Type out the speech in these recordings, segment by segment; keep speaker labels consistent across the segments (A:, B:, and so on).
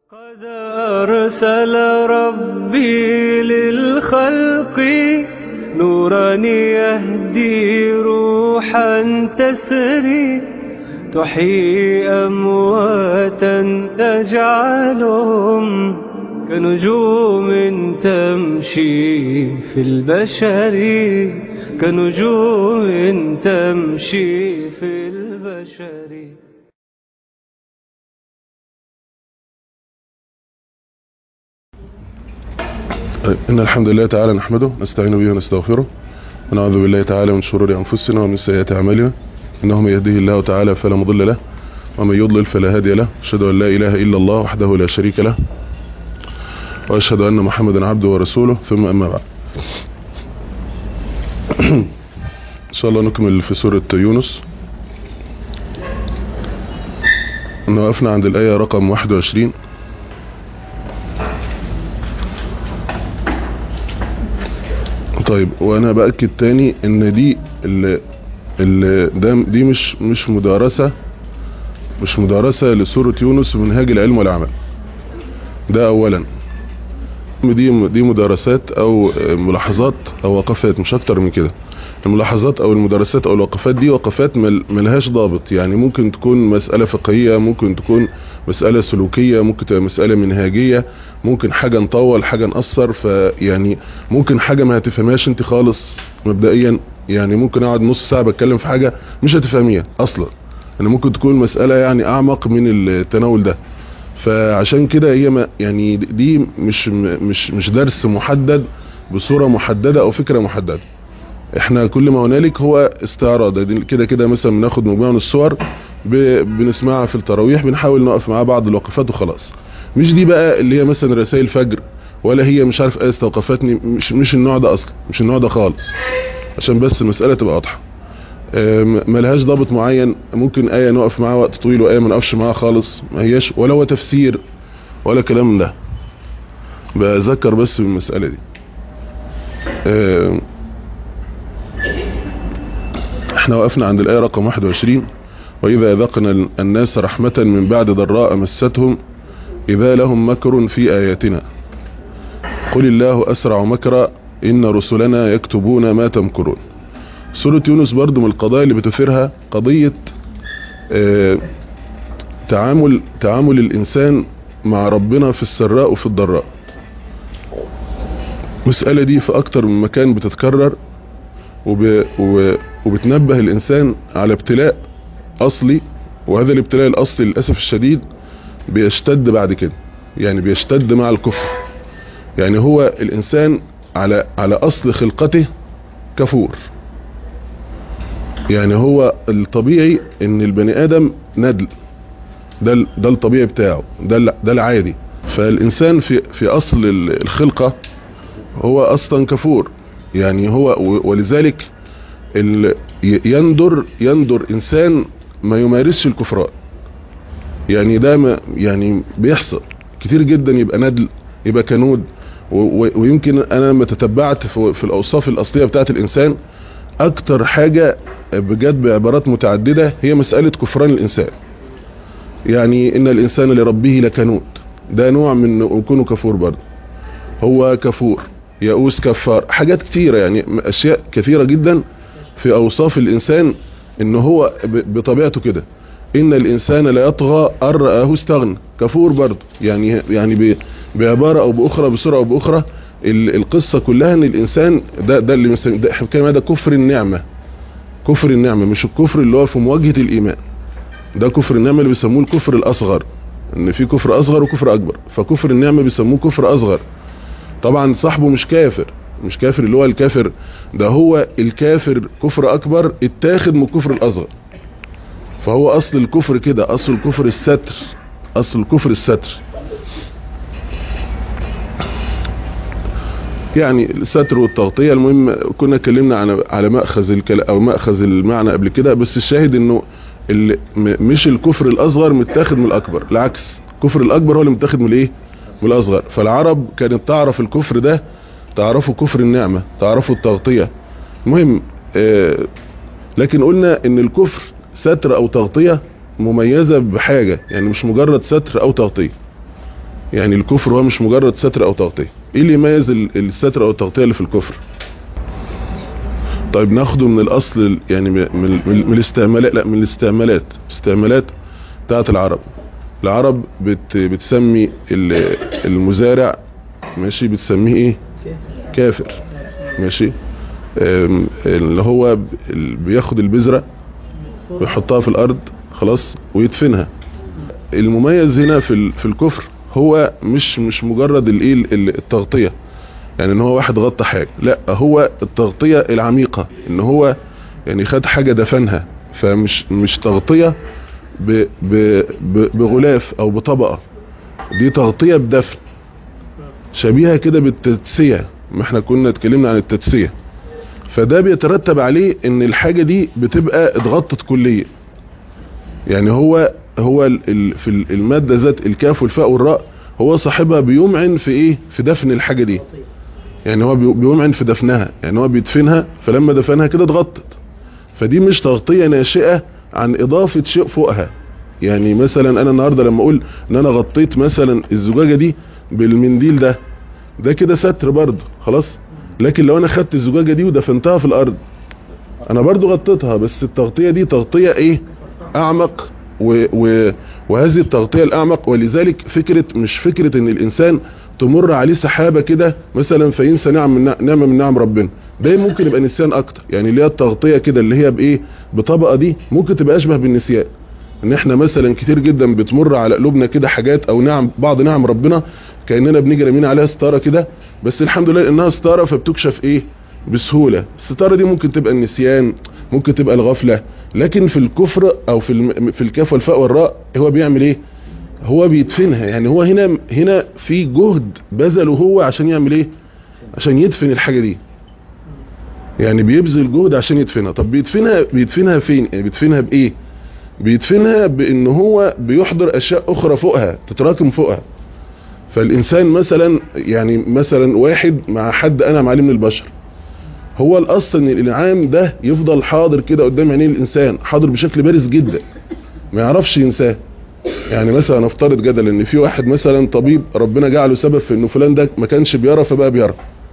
A: قد أرسل ربي للخلق نورا يهدي روحا تسري تحيي أمواتا تجعلهم كنجوم تمشي في البشر كنجوم تمشي في البشر
B: إن الحمد لله تعالى نحمده نستعين به ونستغفره ونعوذ بالله تعالى من شرور أنفسنا ومن سيئات أعمالنا إنه من يهده الله تعالى فلا مضل له ومن يضلل فلا هادي له أشهد أن لا إله إلا الله وحده لا شريك له وأشهد أن محمدا عبده ورسوله ثم أما بعد إن شاء الله نكمل في سورة يونس وقفنا عند الآية رقم 21 طيب وانا باكد تاني ان دي اللي اللي ده دي مش مش مدارسه مش مدارسه لسوره يونس ومنهاج العلم والعمل ده اولا دي دي مدارسات او ملاحظات او وقفات مش اكتر من كده الملاحظات او المدرسات او الوقفات دي وقفات ملهاش ضابط يعني ممكن تكون مسألة فقهية ممكن تكون مسألة سلوكية ممكن تبقى مسألة منهاجية ممكن حاجة نطول حاجة نقصر فيعني ممكن حاجة ما هتفهمهاش انت خالص مبدئيا يعني ممكن اقعد نص ساعة بتكلم في حاجة مش هتفهميها اصلا يعني ممكن تكون مسألة يعني اعمق من التناول ده فعشان كده هي ما يعني دي مش مش مش درس محدد بصورة محددة او فكرة محددة احنا كل ما هنالك هو استعراض كده كده مثلا بناخد مجموعة من الصور بنسمعها في التراويح بنحاول نقف معاه بعض الوقفات وخلاص مش دي بقى اللي هي مثلا رسائل فجر ولا هي مش عارف ايه استوقفتني مش مش النوع ده اصلا مش النوع ده خالص عشان بس المسألة تبقى واضحة ملهاش ضابط معين ممكن آية نقف معاها وقت طويل وآية ما نقفش معاها خالص ما هياش ولا هو تفسير ولا كلام من ده بذكر بس بالمسألة دي احنا وقفنا عند الآية رقم 21 وإذا أذقنا الناس رحمة من بعد ضراء مستهم إذا لهم مكر في آياتنا قل الله أسرع مكرا إن رسلنا يكتبون ما تمكرون سورة يونس برضو من القضايا اللي بتثيرها قضية اه تعامل تعامل الإنسان مع ربنا في السراء وفي الضراء المسألة دي في أكتر من مكان بتتكرر وب... وبتنبه الإنسان على ابتلاء أصلي وهذا الابتلاء الأصلي للأسف الشديد بيشتد بعد كده يعني بيشتد مع الكفر يعني هو الإنسان على على أصل خلقته كفور يعني هو الطبيعي ان البني ادم ندل ده ده الطبيعي بتاعه ده ده العادي فالانسان في في اصل الخلقه هو اصلا كفور يعني هو ولذلك يندر يندر انسان ما يمارسش الكفران يعني ده ما يعني بيحصل كتير جدا يبقى ندل يبقى كنود ويمكن انا لما تتبعت في الاوصاف الاصليه بتاعت الانسان اكتر حاجة بجد بعبارات متعددة هي مسألة كفران الانسان يعني ان الانسان لربه لكنود ده نوع من يكون كفور برضه هو كفور يئوس كفار حاجات كتيرة يعني اشياء كثيرة جدا في اوصاف الانسان ان هو بطبيعته كده ان الانسان لا يطغى ان رآه استغنى كفور برضه يعني يعني بعبارة او باخرى بسرعة او باخرى القصة كلها ان الانسان ده ده اللي ده احنا بنتكلم ده كفر النعمة كفر النعمة مش الكفر اللي هو في مواجهة الايمان ده كفر النعمة اللي بيسموه الكفر الاصغر ان في كفر اصغر وكفر اكبر فكفر النعمة بيسموه كفر اصغر طبعا صاحبه مش كافر مش كافر اللي هو الكافر ده هو الكافر كفر اكبر اتاخد من الكفر الاصغر فهو اصل الكفر كده اصل الكفر الستر اصل الكفر الستر يعني الستر والتغطية المهم كنا اتكلمنا على على مأخذ الكلام او مأخذ المعنى قبل كده بس الشاهد انه مش الكفر الاصغر متاخد من الاكبر العكس الكفر الاكبر هو اللي متاخد من الايه من الاصغر فالعرب كانت تعرف الكفر ده تعرفوا كفر النعمة تعرفوا التغطية المهم آه لكن قلنا ان الكفر ستر او تغطية مميزة بحاجة يعني مش مجرد ستر او تغطية يعني الكفر هو مش مجرد ستر او تغطية ايه اللي يميز ال- الستر او التغطية اللي في الكفر طيب ناخده من الاصل ال- يعني من, من, من الاستعمالات لا من الاستعمالات استعمالات بتاعت العرب العرب بت بتسمي ال- المزارع ماشي بتسميه ايه كافر ماشي أم، اللي هو ب- ال- بياخد البذرة ويحطها في الارض خلاص ويدفنها المميز هنا في ال- في الكفر هو مش مش مجرد الايه ال- التغطية يعني ان هو واحد غطى حاجة لا هو التغطية العميقة ان هو يعني خد حاجة دفنها فمش مش تغطية ب ب ب بغلاف او بطبقة دي تغطية بدفن شبيهة كده بالتدسية ما احنا كنا اتكلمنا عن التدسية فده بيترتب عليه ان الحاجة دي بتبقى اتغطت كليا يعني هو هو ال- ال- في ال- المادة ذات الكاف والفاء والراء هو صاحبها بيمعن في ايه في دفن الحاجة دي يعني هو بي- بيمعن في دفنها يعني هو بيدفنها فلما دفنها كده اتغطت فدي مش تغطية ناشئة عن اضافة شيء فوقها يعني مثلا انا النهاردة لما اقول ان انا غطيت مثلا الزجاجة دي بالمنديل ده ده كده ستر برضه خلاص لكن لو انا خدت الزجاجة دي ودفنتها في الارض انا برضو غطيتها بس التغطية دي تغطية ايه اعمق و و وهذه التغطية الاعمق ولذلك فكرة مش فكرة ان الانسان تمر عليه سحابة كده مثلا فينسى نعم من نع- نعمة من نعم ربنا ده ممكن يبقى نسيان اكتر يعني اللي هي التغطية كده اللي هي بايه بطبقة دي ممكن تبقى اشبه بالنسيان ان احنا مثلا كتير جدا بتمر على قلوبنا كده حاجات او نعم بعض نعم ربنا كاننا بنيجي رامين عليها ستاره كده بس الحمد لله انها ستاره فبتكشف ايه بسهوله الستاره دي ممكن تبقى النسيان ممكن تبقى الغفله لكن في الكفر او في الم... في الكاف والفاء والراء هو بيعمل ايه هو بيدفنها يعني هو هنا هنا في جهد بذله هو عشان يعمل ايه عشان يدفن الحاجه دي يعني بيبذل جهد عشان يدفنها طب بيدفنها بيدفنها فين يعني بيدفنها بايه بيدفنها بان هو بيحضر اشياء اخرى فوقها تتراكم فوقها فالانسان مثلا يعني مثلا واحد مع حد انعم عليه من البشر هو الاصل ان الانعام ده يفضل حاضر كده قدام عينين الانسان حاضر بشكل بارز جدا ما يعرفش ينساه يعني مثلا نفترض جدلا ان في واحد مثلا طبيب ربنا جعله سبب في انه فلان ده ما كانش بيرى فبقى بيرى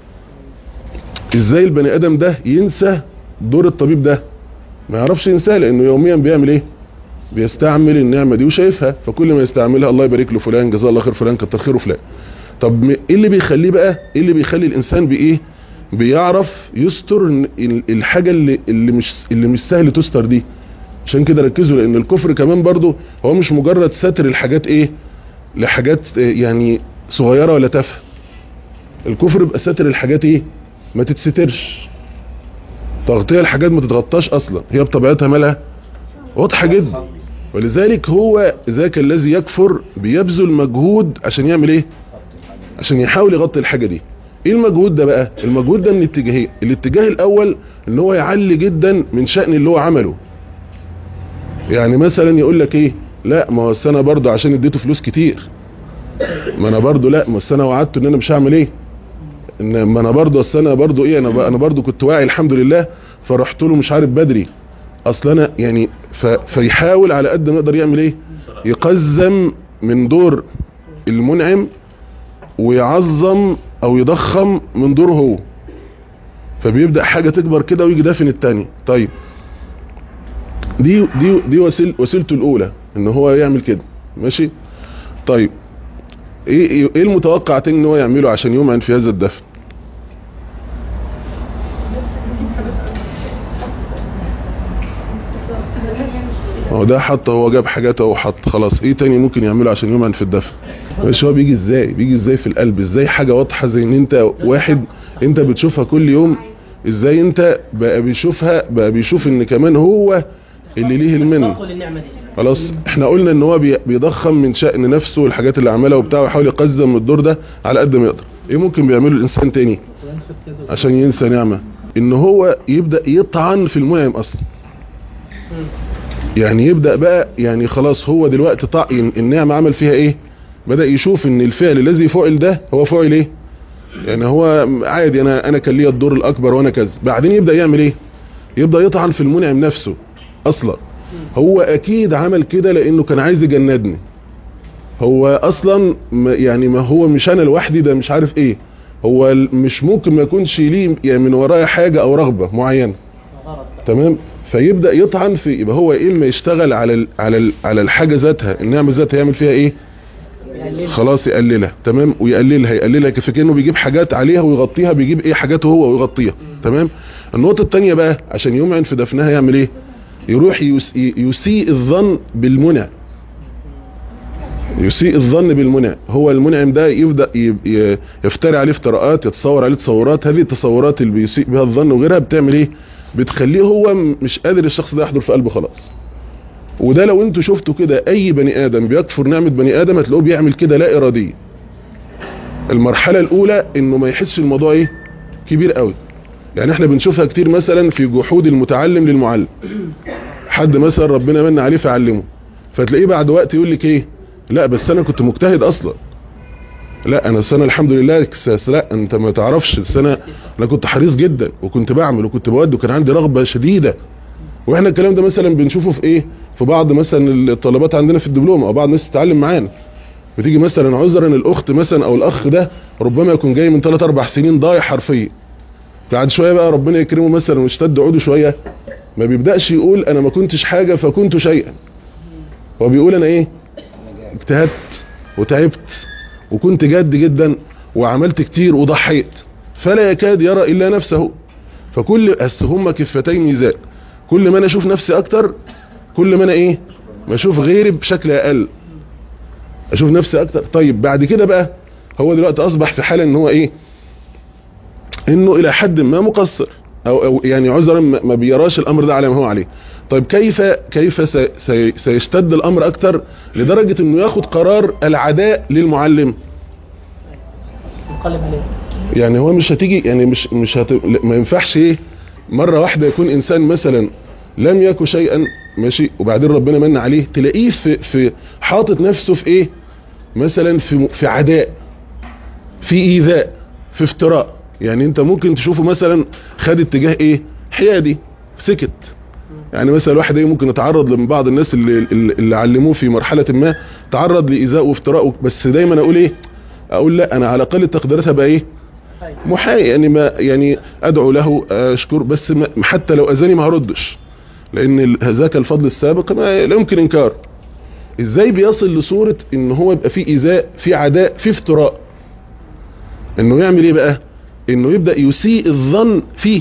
B: ازاي البني ادم ده ينسى دور الطبيب ده ما يعرفش ينساه لانه يوميا بيعمل ايه بيستعمل النعمة دي وشايفها فكل ما يستعملها الله يبارك له فلان جزاه الله خير فلان كتر خيره فلان طب م- ايه اللي بيخليه بقى ايه اللي بيخلي الانسان بايه بيعرف يستر ال- ال- الحاجة اللي اللي مش اللي مش سهل تستر دي عشان كده ركزوا لان الكفر كمان برضو هو مش مجرد ستر الحاجات ايه لحاجات آه، يعني صغيرة ولا تافهه الكفر يبقى ستر الحاجات ايه ما تتسترش تغطية الحاجات ما تتغطاش اصلا هي بطبيعتها مالها واضحة جدا ولذلك هو ذاك الذي يكفر بيبذل مجهود عشان يعمل ايه عشان يحاول يغطي الحاجة دي ايه المجهود ده بقى المجهود ده من اتجاهين الاتجاه الاول ان هو يعلي جدا من شأن اللي هو عمله يعني مثلا يقول لك ايه لا ما هو السنة برضه عشان اديته فلوس كتير ما انا برضه لا ما السنة وعدته ان انا مش هعمل ايه ان ما انا برضه السنة برضه ايه انا ب- انا برضه كنت واعي الحمد لله فرحت له مش عارف بدري اصل انا يعني ف... فيحاول على قد ما يقدر يعمل ايه يقزم من دور المنعم ويعظم او يضخم من دوره هو فبيبدأ حاجة تكبر كده ويجي دافن التاني طيب دي دي دي وسيل وسيلته الاولى ان هو يعمل كده ماشي طيب ايه ايه إيه المتوقع تاني ان هو يعمله عشان يمعن في هذا الدفن هو ده حط هو جاب حاجات اهو حط خلاص ايه تاني ممكن يعمله عشان يمعن في الدفن مش هو بيجي ازاي بيجي ازاي في القلب ازاي حاجة واضحة زي ان انت واحد انت بتشوفها كل يوم ازاي انت بقى بيشوفها بقى بيشوف ان كمان هو اللي ليه المنه
C: تنقل النعمة دي
B: خلاص احنا قلنا ان هو بي- بيضخم من شأن نفسه والحاجات اللي عملها وبتاع ويحاول يقزم من الدور ده على قد ما يقدر ايه ممكن بيعمله الانسان تاني عشان ينسى نعمة ان هو يبدأ يطعن في المنعم اصلا يعني يبدأ بقى يعني خلاص هو دلوقتي طعن النعمة عمل فيها ايه بدأ يشوف ان الفعل الذي فعل ده هو فعل ايه يعني هو عادي انا انا كان ليا الدور الاكبر وانا كذا بعدين يبدأ يعمل ايه يبدأ يطعن في المنعم نفسه اصلا هو اكيد عمل كده لانه كان عايز يجندني هو اصلا ما- يعني ما هو مش انا لوحدي ده مش عارف ايه هو ال- مش ممكن ما يكونش ليه يعني من ورايا حاجة او رغبة معينة تمام فيبدا يطعن في يبقى هو يا اما يشتغل على ال على ال على الحاجه ذاتها النعمه ذاتها يعمل فيها ايه خلاص يقللها تمام ويقللها يقللها كيف كانه بيجيب حاجات عليها ويغطيها بيجيب ايه حاجاته هو ويغطيها تمام النقطه الثانيه بقى عشان يمعن في دفنها يعمل ايه يروح يس- يسيء الظن بالمنع يسيء الظن بالمنع هو المنعم ده يبدا ي- ي- يفتري عليه افتراءات يتصور عليه تصورات هذه التصورات اللي بيسيء بها الظن وغيرها بتعمل ايه بتخليه هو م- مش قادر الشخص ده يحضر في قلبه خلاص وده لو انتوا شفتوا كده اي بني ادم بيكفر نعمة بني ادم هتلاقوه بيعمل كده لا اراديا المرحلة الاولى انه ما يحسش الموضوع ايه كبير قوي يعني احنا بنشوفها كتير مثلا في جحود المتعلم للمعلم حد مثلا ربنا من عليه فعلمه فتلاقيه بعد وقت يقول لك ايه لا بس انا كنت مجتهد اصلا لا انا السنه الحمد لله كساس لا انت ما تعرفش السنه انا كنت حريص جدا وكنت بعمل وكنت بودي وكان عندي رغبه شديده واحنا الكلام ده مثلا بنشوفه في ايه في بعض مثلا الطلبات عندنا في الدبلوم او بعض الناس تتعلم معانا بتيجي مثلا عذرا الاخت مثلا او الاخ ده ربما يكون جاي من 3 4 سنين ضايع حرفيا بعد شويه بقى ربنا يكرمه مثلا ويشتد عوده شويه ما بيبداش يقول انا ما كنتش حاجه فكنت شيئا هو بيقول انا ايه اجتهدت وتعبت وكنت جاد جدا وعملت كتير وضحيت فلا يكاد يرى الا نفسه فكل بس هما كفتين ميزان كل ما انا اشوف نفسي اكتر كل ما انا ايه ما اشوف غيري بشكل اقل اشوف نفسي اكتر طيب بعد كده بقى هو دلوقتي اصبح في حاله ان هو ايه انه الى حد ما مقصر او, أو يعني عذرا ما ما بيراش الامر ده على ما هو عليه طيب كيف كيف سي سي سيشتد الامر اكتر لدرجة انه ياخد قرار العداء للمعلم
C: انقلب عليه
B: يعني هو مش هتيجي يعني مش مش هت... ما ينفعش ايه مرة واحدة يكون انسان مثلا لم يكن شيئا ماشي وبعدين ربنا من عليه تلاقيه في في حاطط نفسه في ايه مثلا في في عداء في ايذاء في افتراء يعني انت ممكن تشوفه مثلا خد اتجاه ايه حيادي سكت يعني مثلا الواحد ايه ممكن يتعرض من بعض الناس اللي, اللي اللي علموه في مرحلة ما تعرض لايذاء وافتراء بس دايما اقول ايه اقول لا انا على اقل التقديرات هبقى ايه محايد يعني ما يعني ادعو له اشكر بس ما حتى لو اذاني ما هردش لان ال- ذاك الفضل السابق ما لا يمكن انكار ازاي بيصل لصورة ان هو يبقى فيه ايذاء في عداء في افتراء انه يعمل ايه بقى انه يبدأ يسيء الظن فيه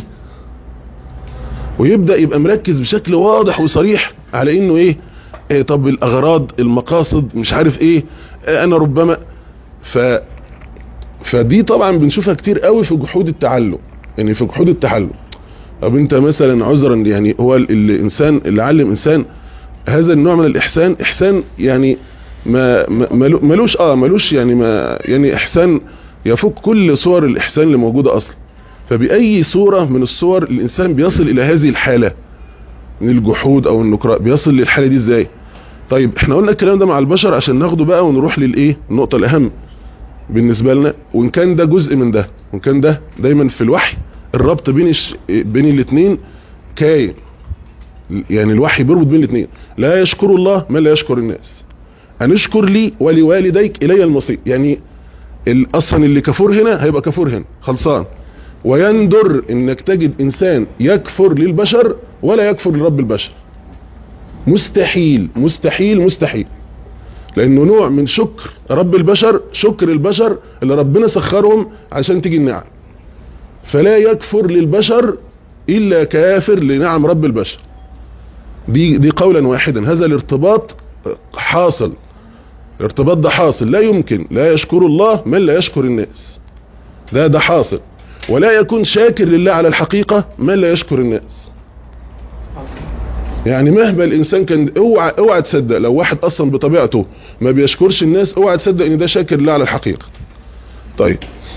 B: ويبدأ يبقى مركز بشكل واضح وصريح على انه ايه, إيه طب الاغراض المقاصد مش عارف ايه آه، انا ربما ف فدي طبعا بنشوفها كتير قوي في جحود التعلم يعني في جحود التعلم طب انت مثلا عذرا يعني هو ال- الانسان اللي علم انسان هذا النوع من الاحسان احسان يعني ما ما- ملو- ملوش اه ملوش يعني ما يعني احسان يفوق كل صور الاحسان اللي موجوده اصلا فباي صوره من الصور الانسان بيصل الى هذه الحاله من الجحود او النكراء بيصل للحاله دي ازاي طيب احنا قلنا الكلام ده مع البشر عشان ناخده بقى ونروح للايه النقطه الاهم بالنسبه لنا وان كان ده جزء من ده وان كان ده دايما في الوحي الربط بين الش... بين الاثنين كاين يعني الوحي بيربط بين الاثنين لا يشكر الله من لا يشكر الناس ان اشكر لي ولوالديك الي المصير يعني ال- اصلا اللي كفور هنا هيبقى كفور هنا خلصان ويندر انك تجد انسان يكفر للبشر ولا يكفر لرب البشر مستحيل مستحيل مستحيل لانه نوع من شكر رب البشر شكر البشر اللي ربنا سخرهم عشان تيجي النعم فلا يكفر للبشر الا كافر لنعم رب البشر دي دي قولا واحدا هذا الارتباط حاصل الارتباط ده حاصل لا يمكن لا يشكر الله من لا يشكر الناس ده ده حاصل ولا يكون شاكر لله على الحقيقة من لا يشكر الناس يعني مهما الانسان كان اوعى اوعى تصدق لو واحد اصلا بطبيعته ما بيشكرش الناس اوعى تصدق ان ده شاكر لله على الحقيقة طيب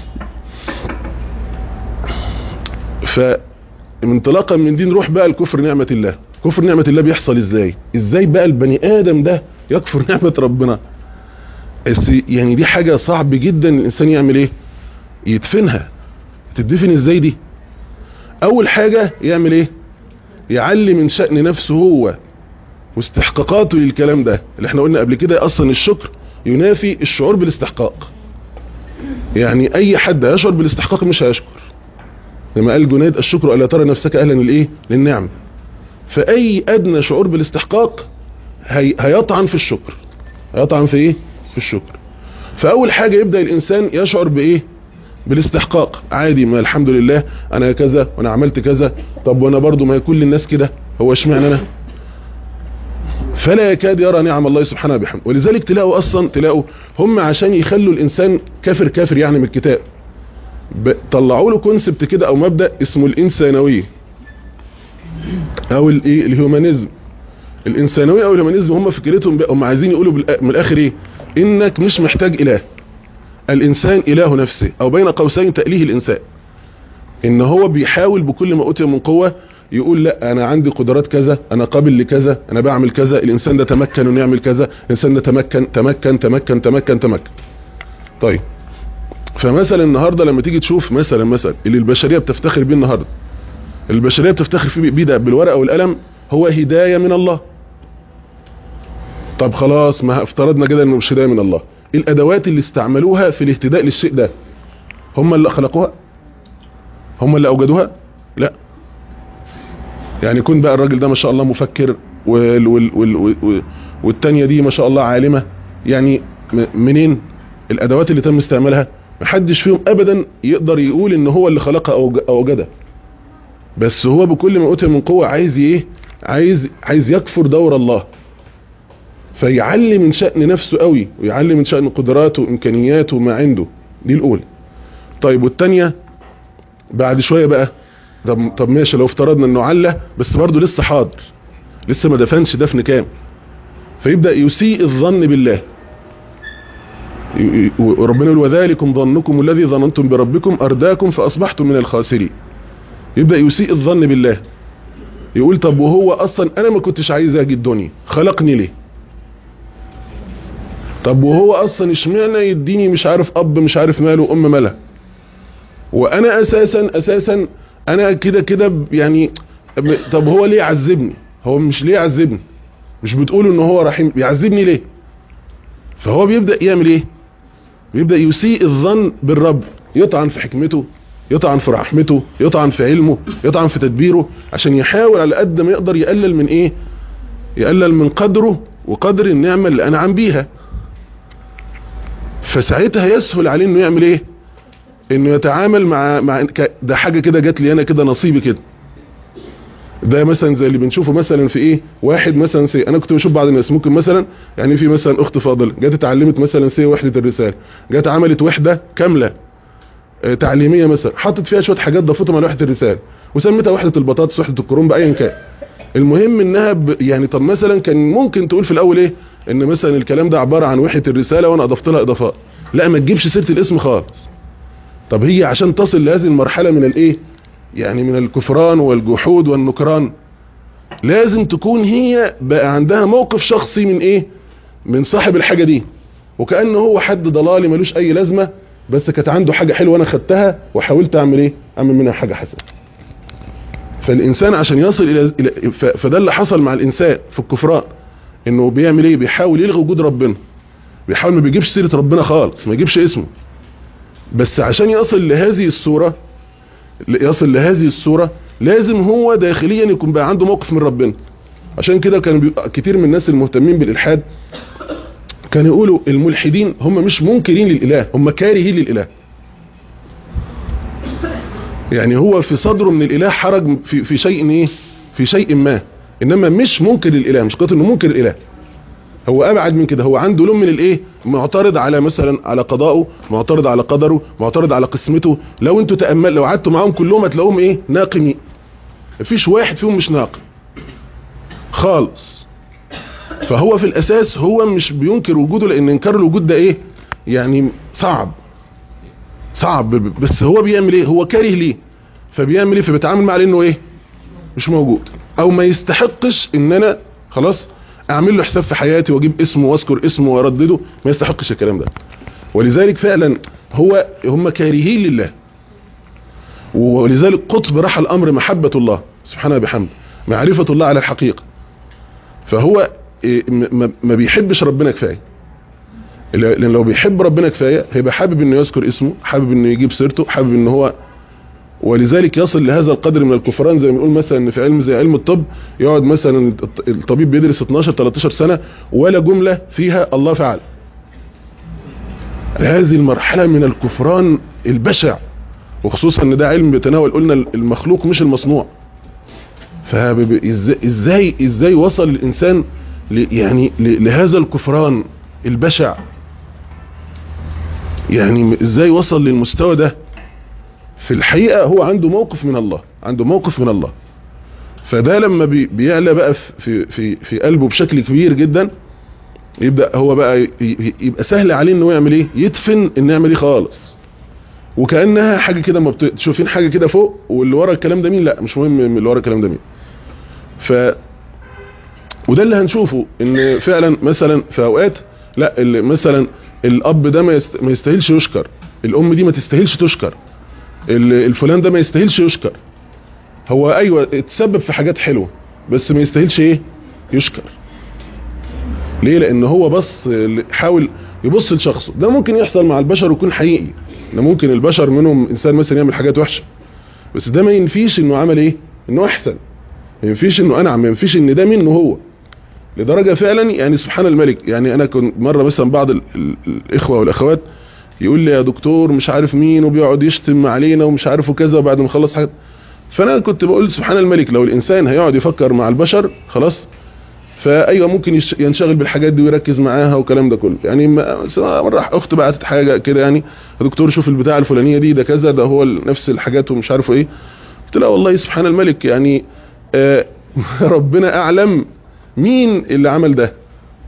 B: فانطلاقا من دي نروح بقى لكفر نعمة الله كفر نعمة الله بيحصل ازاي ازاي بقى البني ادم ده يكفر نعمة ربنا بس يعني دي حاجة صعب جدا الانسان يعمل ايه يدفنها تدفن ازاي دي اول حاجة يعمل ايه يعلي من شأن نفسه هو واستحقاقاته للكلام ده اللي احنا قلنا قبل كده اصلا الشكر ينافي الشعور بالاستحقاق يعني اي حد يشعر بالاستحقاق مش هيشكر لما قال جنيد الشكر الا ترى نفسك اهلا للايه للنعم فاي ادنى شعور بالاستحقاق هي هيطعن في الشكر هيطعن في ايه في الشكر فاول حاجة يبدأ الانسان يشعر بايه بالاستحقاق عادي ما الحمد لله انا كذا وانا عملت كذا طب وانا برضو ما كل الناس كده هو اشمعنى انا فلا يكاد يرى نعم الله سبحانه وبحمده ولذلك تلاقوا اصلا تلاقوا هم عشان يخلوا الانسان كافر كافر يعني من الكتاب طلعوا له كونسبت كده او مبدا اسمه الانسانويه او الايه الهيومانيزم الانسانويه او الهيومانيزم هم فكرتهم هم عايزين يقولوا من الاخر ايه انك مش محتاج اله الانسان اله نفسه او بين قوسين تأليه الانسان ان هو بيحاول بكل ما اوتي من قوة يقول لا انا عندي قدرات كذا انا قابل لكذا انا بعمل كذا الانسان ده تمكن انه يعمل كذا الانسان ده تمكن تمكن تمكن تمكن تمكن طيب فمثلا النهاردة لما تيجي تشوف مثلا مثلا اللي البشرية بتفتخر بيه النهاردة البشرية بتفتخر فيه بيه ده بالورقة والقلم هو هداية من الله طب خلاص ما افترضنا كده انه مش هداية من الله الادوات اللي استعملوها في الاهتداء للشيء ده هم اللي خلقوها هم اللي اوجدوها لا يعني يكون بقى الراجل ده ما شاء الله مفكر وال وال وال وال والتانية دي ما شاء الله عالمة يعني منين الادوات اللي تم استعمالها محدش فيهم ابدا يقدر يقول ان هو اللي خلقها او اوجدها بس هو بكل ما اوتي من قوة عايز ايه عايز عايز يكفر دور الله فيعلي من شأن نفسه قوي ويعلي من شأن قدراته وامكانياته ما عنده دي الاولى طيب والتانية بعد شوية بقى طب, طب ماشي لو افترضنا انه علّى بس برضه لسه حاضر لسه ما دفنش دفن كام فيبدأ يسيء الظن بالله وربنا يقول وذلكم ظنكم الذي ظننتم بربكم ارداكم فاصبحتم من الخاسرين يبدأ يسيء الظن بالله يقول طب وهو اصلا انا ما كنتش عايز اجي الدنيا خلقني ليه طب وهو اصلا اشمعنى يديني مش عارف اب مش عارف ماله وام مالها وانا اساسا اساسا انا كده كده يعني طب هو ليه يعذبني هو مش ليه يعذبني مش بتقولوا ان هو رحيم بيعذبني ليه فهو بيبدأ يعمل ايه بيبدأ يسيء الظن بالرب يطعن في حكمته يطعن في رحمته يطعن في علمه يطعن في تدبيره عشان يحاول على قد ما يقدر يقلل من ايه يقلل من قدره وقدر النعمة اللي انعم بيها فساعتها يسهل عليه انه يعمل ايه انه يتعامل مع مع ده حاجه كده جات لي انا كده نصيبي كده ده مثلا زي اللي بنشوفه مثلا في ايه واحد مثلا سي انا كنت بشوف بعض الناس ممكن مثلا يعني في مثلا اخت فاضله جت اتعلمت مثلا سي وحده الرساله جت عملت وحده كامله اه تعليميه مثلا حطت فيها شويه حاجات ضافتهم على وحده الرساله وسميتها وحده البطاطس وحده الكرنب ايا كان المهم انها ب... يعني طب مثلا كان ممكن تقول في الاول ايه ان مثلا الكلام ده عباره عن وحده الرساله وانا اضفت لها اضافات لا ما تجيبش سيره الاسم خالص طب هي عشان تصل لهذه المرحله من الايه يعني من الكفران والجحود والنكران لازم تكون هي بقى عندها موقف شخصي من ايه من صاحب الحاجه دي وكانه هو حد ضلالي ملوش اي لازمه بس كانت عنده حاجه حلوه انا خدتها وحاولت اعمل ايه اعمل منها حاجه حسنه فالانسان عشان يصل الى فده اللي حصل مع الانسان في الكفران انه بيعمل ايه بيحاول يلغي وجود ربنا بيحاول ما بيجيبش سيره ربنا خالص ما يجيبش اسمه بس عشان يصل لهذه الصوره يصل لهذه الصوره لازم هو داخليا يكون بقى عنده موقف من ربنا عشان كده كان كتير من الناس المهتمين بالالحاد كانوا يقولوا الملحدين هم مش منكرين للاله هم كارهين للاله يعني هو في صدره من الاله حرج في, في شيء ايه في شيء ما انما مش منكر للاله مش قلت انه منكر الاله هو ابعد من كده هو عنده لون من الايه معترض على مثلا على قضائه معترض على قدره معترض على قسمته لو انتوا تامل لو قعدتوا معاهم كلهم هتلاقوهم ايه ناقمين مفيش واحد فيهم مش ناقم خالص فهو في الاساس هو مش بينكر وجوده لان انكار الوجود ده ايه يعني صعب صعب بس هو بيعمل ايه هو كاره ليه فبيعمل ايه فبيتعامل مع انه ايه مش موجود او ما يستحقش ان انا خلاص اعمل له حساب في حياتي واجيب اسمه واذكر اسمه واردده ما يستحقش الكلام ده ولذلك فعلا هو هم كارهين لله ولذلك قطب رحى الامر محبة الله سبحانه بحمد معرفة الله على الحقيقة فهو ما بيحبش ربنا كفاية لان لو بيحب ربنا كفايه هيبقى حابب انه يذكر اسمه حابب انه يجيب سيرته حابب ان هو ولذلك يصل لهذا القدر من الكفران زي ما بنقول مثلا ان في علم زي علم الطب يقعد مثلا الطبيب بيدرس 12 13 سنه ولا جمله فيها الله فعل هذه المرحله من الكفران البشع وخصوصا ان ده علم بيتناول قلنا المخلوق مش المصنوع فازاي ازاي وصل الانسان ل- يعني ل- لهذا الكفران البشع يعني ازاي وصل للمستوى ده في الحقيقة هو عنده موقف من الله عنده موقف من الله فده لما بي- بيعلى بقى في في في قلبه بشكل كبير جدا يبدأ هو بقى ي- ي- يبقى سهل عليه انه يعمل ايه يدفن النعمة دي خالص وكأنها حاجة كده ما بت- تشوفين حاجة كده فوق واللي ورا الكلام ده مين لا مش مهم اللي ورا الكلام ده مين ف وده اللي هنشوفه ان فعلا مثلا في اوقات لا اللي مثلا الاب ده ما يست- ما يستاهلش يشكر الام دي ما تستاهلش تشكر ال- الفلان ده ما يستاهلش يشكر هو ايوه اتسبب في حاجات حلوه بس ما يستاهلش ايه يشكر ليه لان هو بص حاول يبص لشخصه ده ممكن يحصل مع البشر ويكون حقيقي ان ممكن البشر منهم انسان مثلا يعمل حاجات وحشه بس ده ما ينفيش انه عمل ايه انه احسن ما ينفيش انه انعم ما ينفيش ان ده منه هو لدرجه فعلا يعني سبحان الملك يعني انا كنت مره مثلا بعض ال- ال- الاخوه والاخوات يقول لي يا دكتور مش عارف مين وبيقعد يشتم علينا ومش عارف وكذا بعد ما خلص حاجه فانا كنت بقول سبحان الملك لو الانسان هيقعد يفكر مع البشر خلاص فايوه ممكن يش- ينشغل بالحاجات دي ويركز معاها والكلام ده كله يعني ما- مره اخت بعتت حاجه كده يعني يا دكتور شوف البتاع الفلانيه دي ده كذا ده هو نفس الحاجات ومش عارف ايه قلت لها والله سبحان الملك يعني آه ربنا اعلم مين اللي عمل ده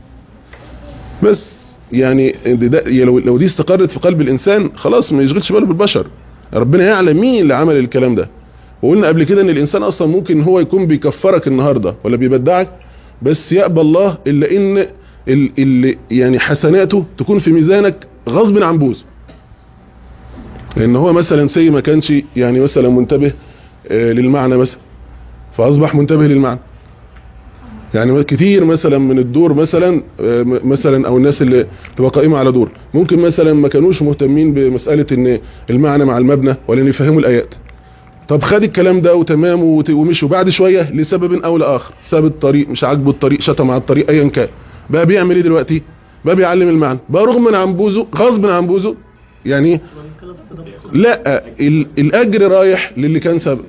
B: بس يعني ده ده لو لو دي استقرت في قلب الانسان خلاص ما يشغلش باله بالبشر ربنا يعلم مين اللي عمل الكلام ده وقلنا قبل كده ان الانسان اصلا ممكن هو يكون بيكفرك النهارده ولا بيبدعك بس يقبل الله الا ان ال- اللي يعني حسناته تكون في ميزانك غصب عن بوزه لان هو مثلا سي ما كانش يعني مثلا منتبه آه، للمعنى مثلا فاصبح منتبه للمعنى يعني كتير مثلا من الدور مثلا آه، م- مثلا او الناس اللي تبقى قائمه على دور ممكن مثلا ما كانوش مهتمين بمساله ان المعنى مع المبنى ولا ان يفهموا الايات طب خد الكلام ده وتمام وت- ومشي وبعد شويه لسبب او لاخر ساب الطريق مش عاجبه الطريق شتم على الطريق ايا كان بقى بيعمل ايه دلوقتي بقى بيعلم المعنى بقى رغم عن بوزه غصب عن بوزه يعني إيه؟ لا ال- الاجر رايح للي كان سبب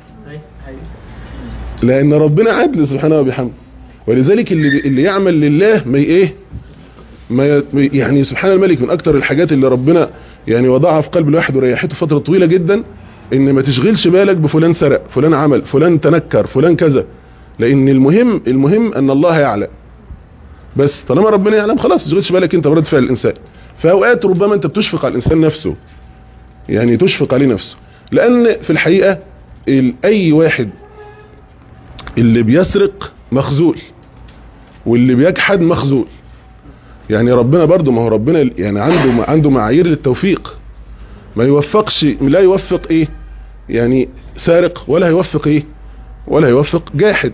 B: لان ربنا عدل سبحانه وبحمده ولذلك اللي اللي يعمل لله ما ي- ايه ما ي- ما ي- يعني سبحان الملك من اكتر الحاجات اللي ربنا يعني وضعها في قلب الواحد وريحته فتره طويله جدا ان ما تشغلش بالك بفلان سرق فلان عمل فلان تنكر فلان كذا لان المهم المهم ان الله يعلم بس طالما ربنا يعلم خلاص ما تشغلش بالك انت برد فعل الانسان في اوقات ربما انت بتشفق على الانسان نفسه يعني تشفق عليه نفسه لان في الحقيقه ال- اي واحد اللي بيسرق مخزول واللي بيجحد مخزول يعني ربنا برضو ما هو ربنا يعني عنده عنده معايير للتوفيق ما يوفقش لا يوفق ايه يعني سارق ولا يوفق ايه ولا يوفق جاحد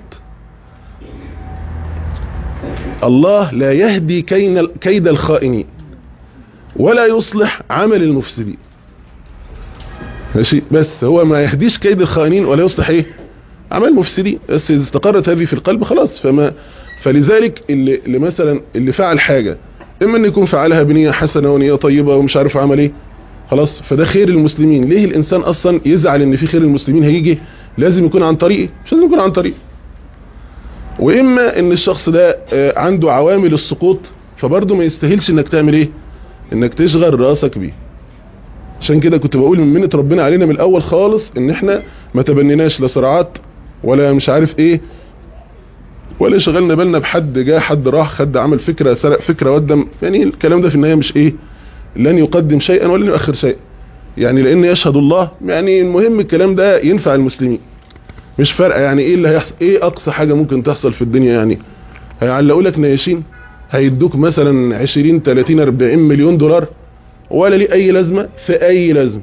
B: الله لا يهدي كين- كيد الخائنين ولا يصلح عمل المفسدين ماشي بس هو ما يهديش كيد الخائنين ولا يصلح ايه عمل مفسدين بس اذا استقرت هذه في القلب خلاص فما فلذلك اللي, اللي مثلا اللي فعل حاجة اما ان يكون فعلها بنية حسنة ونية طيبة ومش عارف عمل ايه خلاص فده خير المسلمين ليه الانسان اصلا يزعل ان في خير المسلمين هيجي لازم يكون عن طريقه مش لازم يكون عن طريق واما ان الشخص ده آه، عنده عوامل السقوط فبرضه ما يستاهلش انك تعمل ايه انك تشغل راسك بيه عشان كده كنت بقول من منة ربنا علينا من الاول خالص ان احنا ما تبنيناش لا صراعات ولا مش عارف ايه ولا شغلنا بالنا بحد جاء حد راح خد عمل فكرة سرق فكرة ودم يعني الكلام ده في النهاية مش ايه لن يقدم شيئا ولن يؤخر شيئا يعني لان يشهد الله يعني المهم الكلام ده ينفع المسلمين مش فارقه يعني ايه اللي هيحصل ايه اقصى حاجة ممكن تحصل في الدنيا يعني هيعلقوا لك نياشين هيدوك مثلا 20 30 40 مليون دولار ولا ليه اي لازمة في اي لازمة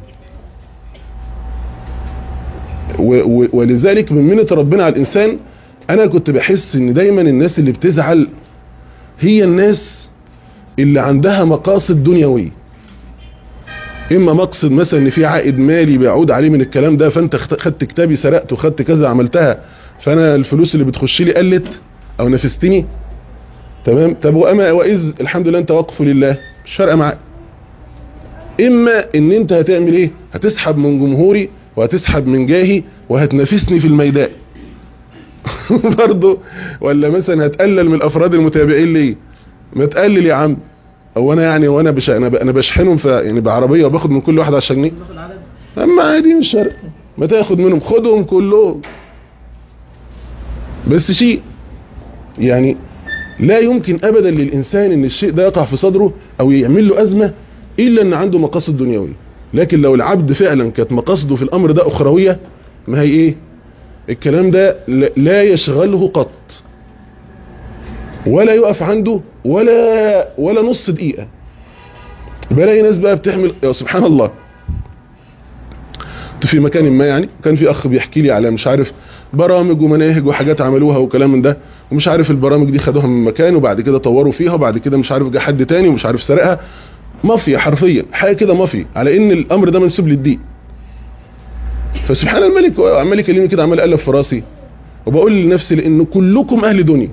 B: و- و- ولذلك من منة ربنا على الانسان انا كنت بحس ان دايما الناس اللي بتزعل هي الناس اللي عندها مقاصد دنيويه اما مقصد مثلا ان في عائد مالي بيعود عليه من الكلام ده فانت خدت- خدت كتابي سرقته خدت كذا عملتها فانا الفلوس اللي بتخش لي قلت او نفستني تمام طب واما واذ الحمد لله انت واقف لله مش فارقه معاك اما ان انت هتعمل ايه هتسحب من جمهوري وهتسحب من جاهي وهتنافسني في الميدان برضه ولا مثلا هتقلل من الافراد المتابعين ليه ما تقلل يا عم او انا يعني وانا بش... انا ب... انا بشحنهم في يعني بعربيه وباخد من كل واحد 10 جنيه
C: ناخد عدد
B: اما عادي مش فارق ما تاخد منهم خدهم كلهم بس شيء يعني لا يمكن ابدا للانسان ان الشيء ده يقع في صدره او يعمل له ازمه الا ان عنده مقاصد دنيويه لكن لو العبد فعلا كانت مقاصده في الامر ده اخرويه ما هي ايه الكلام ده لا- لا يشغله قط ولا يقف عنده ولا ولا نص دقيقه بلاقي ناس بقى بتحمل يا سبحان الله كنت في مكان ما يعني كان في اخ بيحكي لي على مش عارف برامج ومناهج وحاجات عملوها وكلام من ده ومش عارف البرامج دي خدوها من مكان وبعد كده طوروا فيها وبعد كده مش عارف جه حد تاني ومش عارف سرقها مافيا حرفيا حاجه كده مافيا على ان الامر ده منسوب للدين فسبحان الملك هو عمال يكلمني كده عمال اقلب في راسي وبقول لنفسي لان كلكم اهل دنيا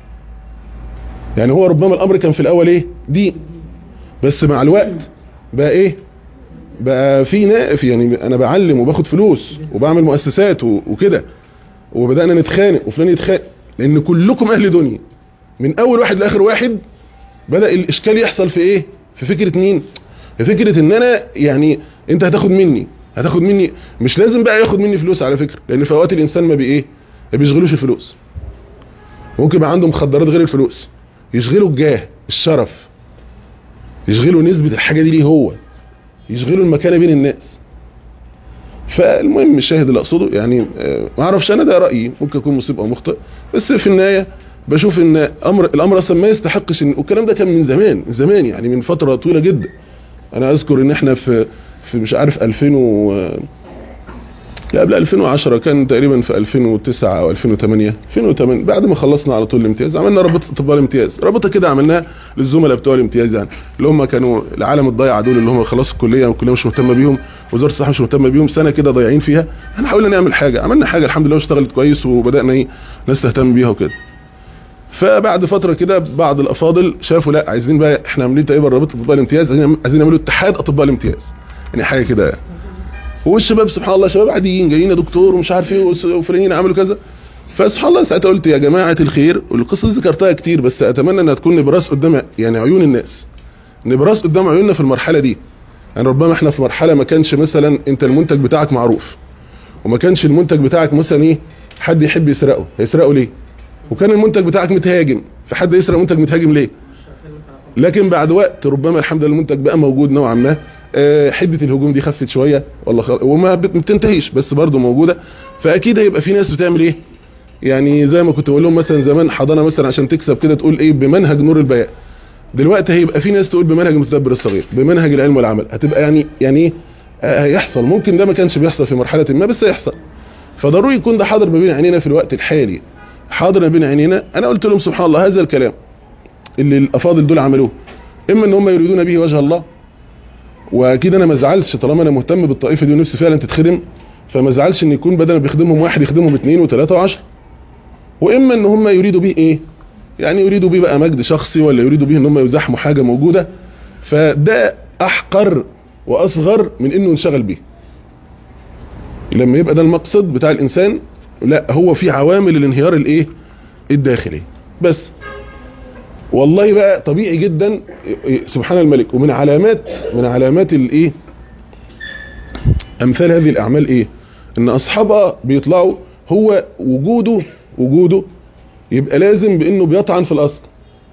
B: يعني هو ربما الامر كان في الاول ايه دين بس مع الوقت بقى ايه بقى في نائف يعني انا بعلم وباخد فلوس وبعمل مؤسسات و- وكده وبدانا نتخانق وفلان يتخانق لان كلكم اهل دنيا من اول واحد لاخر واحد بدا الاشكال يحصل في ايه في فكره مين في فكره ان انا يعني انت هتاخد مني هتاخد مني مش لازم بقى ياخد مني فلوس على فكره لان في اوقات الانسان ما بايه ما بيشغلوش الفلوس ممكن يبقى عنده مخدرات غير الفلوس يشغلوا الجاه الشرف يشغلوا نسبه الحاجه دي ليه هو يشغلوا المكانه بين الناس فالمهم الشاهد اللي اقصده يعني آه، ما اعرفش انا ده رايي ممكن اكون مصيب او مخطئ بس في النهايه بشوف ان امر الامر اصلا ما يستحقش ان والكلام ده كان من زمان من زمان يعني من فتره طويله جدا انا اذكر ان احنا في في مش عارف 2000 و لا قبل 2010 كان تقريبا في 2009 او 2008 2008 بعد ما خلصنا على طول الامتياز عملنا رابطه اطباء الامتياز رابطه كده عملناها للزملاء بتوع الامتياز يعني اللي هم كانوا العالم الضايع دول اللي هم خلاص الكليه والكليه مش مهتمه بيهم وزاره الصحه مش مهتمه بيهم سنه كده ضايعين فيها احنا حاولنا نعمل حاجه عملنا حاجه الحمد لله واشتغلت كويس وبدانا ايه ناس تهتم بيها وكده فبعد فتره كده بعض الافاضل شافوا لا عايزين بقى احنا عاملين تقريبا رابطه اطباء الامتياز عايزين عايزين نعملوا اتحاد اطباء الامتياز يعني حاجه كده يعني. والشباب سبحان الله شباب عاديين جايين يا دكتور ومش عارف ايه وس- وفلانيين عملوا كذا فسبحان الله ساعتها قلت يا جماعه الخير والقصه دي ذكرتها كتير بس اتمنى انها تكون نبراس قدام يعني عيون الناس نبراس قدام عيوننا في المرحله دي يعني ربما احنا في مرحله ما كانش مثلا انت المنتج بتاعك معروف وما كانش المنتج بتاعك مثلا ايه حد يحب يسرقه هيسرقه ليه وكان المنتج بتاعك متهاجم فحد يسرق منتج متهاجم ليه لكن بعد وقت ربما الحمد لله المنتج بقى موجود نوعا ما آه، حده الهجوم دي خفت شويه والله خل... وما بت- ما بتنتهيش بس برضه موجوده فاكيد هيبقى في ناس بتعمل ايه يعني زي ما كنت بقول لهم مثلا زمان حضانه مثلا عشان تكسب كده تقول ايه بمنهج نور البيان دلوقتي هيبقى في ناس تقول بمنهج المتدبر الصغير بمنهج العلم والعمل هتبقى يعني يعني ايه آه، هيحصل ممكن ده ما كانش بيحصل في مرحله ما بس هيحصل فضروري يكون ده حاضر ما بين عينينا في الوقت الحالي حاضر ما بين عينينا انا قلت لهم سبحان الله هذا الكلام اللي الافاضل دول عملوه اما ان هم يريدون به وجه الله واكيد انا ما ازعلش طالما انا مهتم بالطائفه دي ونفسي فعلا تتخدم فما ازعلش ان يكون بدل ما بيخدمهم واحد يخدمهم اثنين وثلاثه وعشرة واما ان هم يريدوا به ايه يعني يريدوا به بقى مجد شخصي ولا يريدوا به ان هم يزاحموا حاجه موجوده فده احقر واصغر من انه ينشغل بيه لما يبقى ده المقصد بتاع الانسان لا هو في عوامل الانهيار الايه الداخلي بس والله بقى طبيعي جدا سبحان الملك ومن علامات من علامات الايه امثال هذه الاعمال ايه ان اصحابها بيطلعوا هو وجوده وجوده يبقى لازم بانه بيطعن في الاصل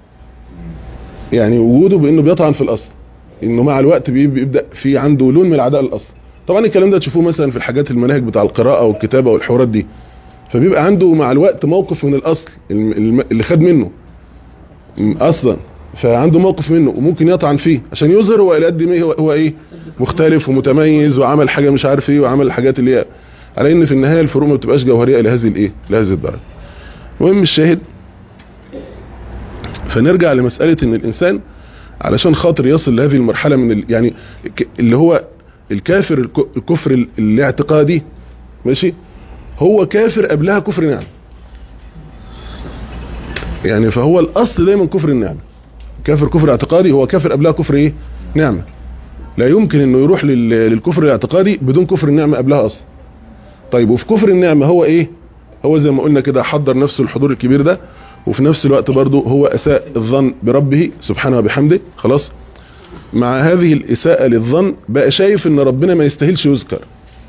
B: يعني وجوده بانه بيطعن في الاصل انه مع الوقت بي- بيبدا في عنده لون من العداء للاصل طبعا الكلام ده تشوفوه مثلا في الحاجات المناهج بتاع القراءه والكتابه والحوارات دي فبيبقى عنده مع الوقت موقف من الاصل الم- الم- اللي خد منه م- اصلا فعنده موقف منه وممكن يطعن فيه عشان يظهر هو الى قد ما هو, هو ايه مختلف ومتميز وعمل حاجه مش عارف ايه وعمل الحاجات اللي هي على ان في النهايه الفروق ما بتبقاش جوهريه لهذه الايه لهذه الدرجه المهم الشاهد فنرجع لمساله ان الانسان علشان خاطر يصل لهذه المرحلة من ال... يعني ك- اللي هو الكافر الك- الكفر ال- الاعتقادي ماشي هو كافر قبلها كفر نعم يعني فهو الاصل دايما كفر النعمة كافر كفر اعتقادي هو كافر قبلها كفر ايه نعمة لا يمكن انه يروح لل... للكفر الاعتقادي بدون كفر النعمة قبلها اصلا طيب وفي كفر النعمة هو ايه هو زي ما قلنا كده حضر نفسه الحضور الكبير ده وفي نفس الوقت برضه هو اساء الظن بربه سبحانه وبحمده خلاص مع هذه الاساءة للظن بقى شايف ان ربنا ما يستاهلش يذكر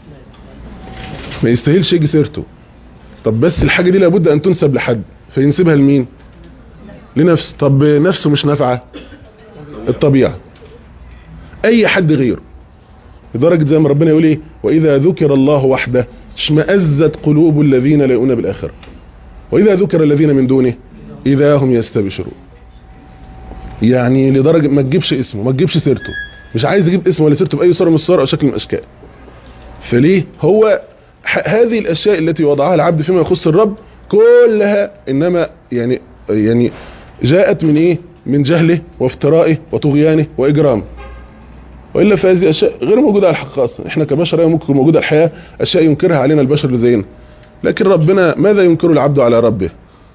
B: ما يستاهلش يجي سيرته طب بس الحاجة دي لابد ان تنسب لحد فينسبها لمين لنفسه طب نفسه مش نافعة الطبيعة اي حد غيره لدرجة زي ما ربنا يقول ايه واذا ذكر الله وحده اشمأزت قلوب الذين لا يؤمنون بالاخره واذا ذكر الذين من دونه اذا هم يستبشرون يعني لدرجة ما تجيبش اسمه ما تجيبش سيرته مش عايز يجيب اسمه ولا سيرته باي صورة من الصور او شكل من الاشكال فليه هو ح- هذه الاشياء التي وضعها العبد فيما يخص الرب كلها انما يعني يعني جاءت من ايه من جهله وافترائه وطغيانه واجرامه والا فهذه اشياء غير موجوده على الحقيقه اصلا احنا كبشر أيوة ممكن تكون موجوده على الحياه اشياء ينكرها علينا البشر اللي زينا لكن ربنا ماذا ينكر العبد على ربه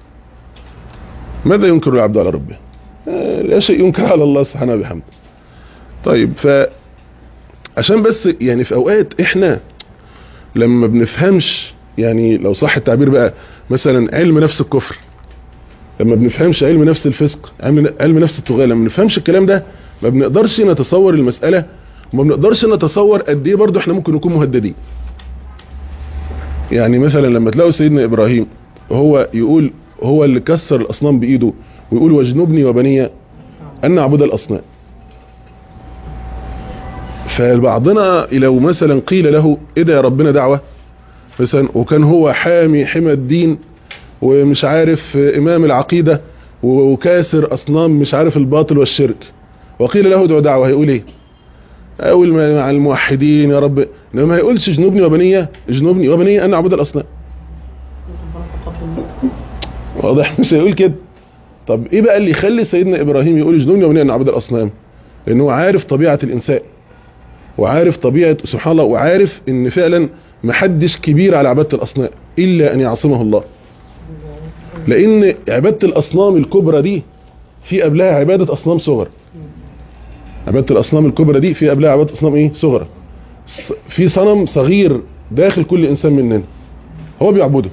B: ماذا ينكر العبد على ربه آه، لا شيء ينكر على الله سبحانه وبحمده طيب ف عشان بس يعني في اوقات احنا لما بنفهمش يعني لو صح التعبير بقى مثلا علم نفس الكفر لما بنفهمش علم نفس الفسق علم علم نفس الطغيان لما بنفهمش الكلام ده ما بنقدرش نتصور المسألة وما بنقدرش نتصور قد ايه برضه احنا ممكن نكون مهددين يعني مثلا لما تلاقوا سيدنا ابراهيم وهو يقول هو اللي كسر الاصنام بايده ويقول واجنبني وبني ان نعبد الاصنام فبعضنا لو مثلا قيل له ايه ده يا ربنا دعوة مثلا وكان هو حامي حمى الدين ومش عارف امام العقيدة وكاسر اصنام مش عارف الباطل والشرك وقيل له ادعو دعوة هيقول ايه اقول مع الموحدين يا رب انما ما يقولش جنوبني وبنية جنوبني وبنية ان اعبد الاصنام واضح مش هيقول كده طب ايه بقى اللي يخلي سيدنا ابراهيم يقول جنوبني وبنية ان اعبد الاصنام لانه عارف طبيعة الانسان وعارف طبيعة سبحان الله وعارف ان فعلا محدش كبير على عبادة الاصنام الا ان يعصمه الله لان عبادة الاصنام الكبرى دي في قبلها عبادة اصنام صغر عبادة الاصنام الكبرى دي في قبلها عبادة اصنام ايه صغرى ص- في صنم صغير داخل كل انسان مننا هو بيعبده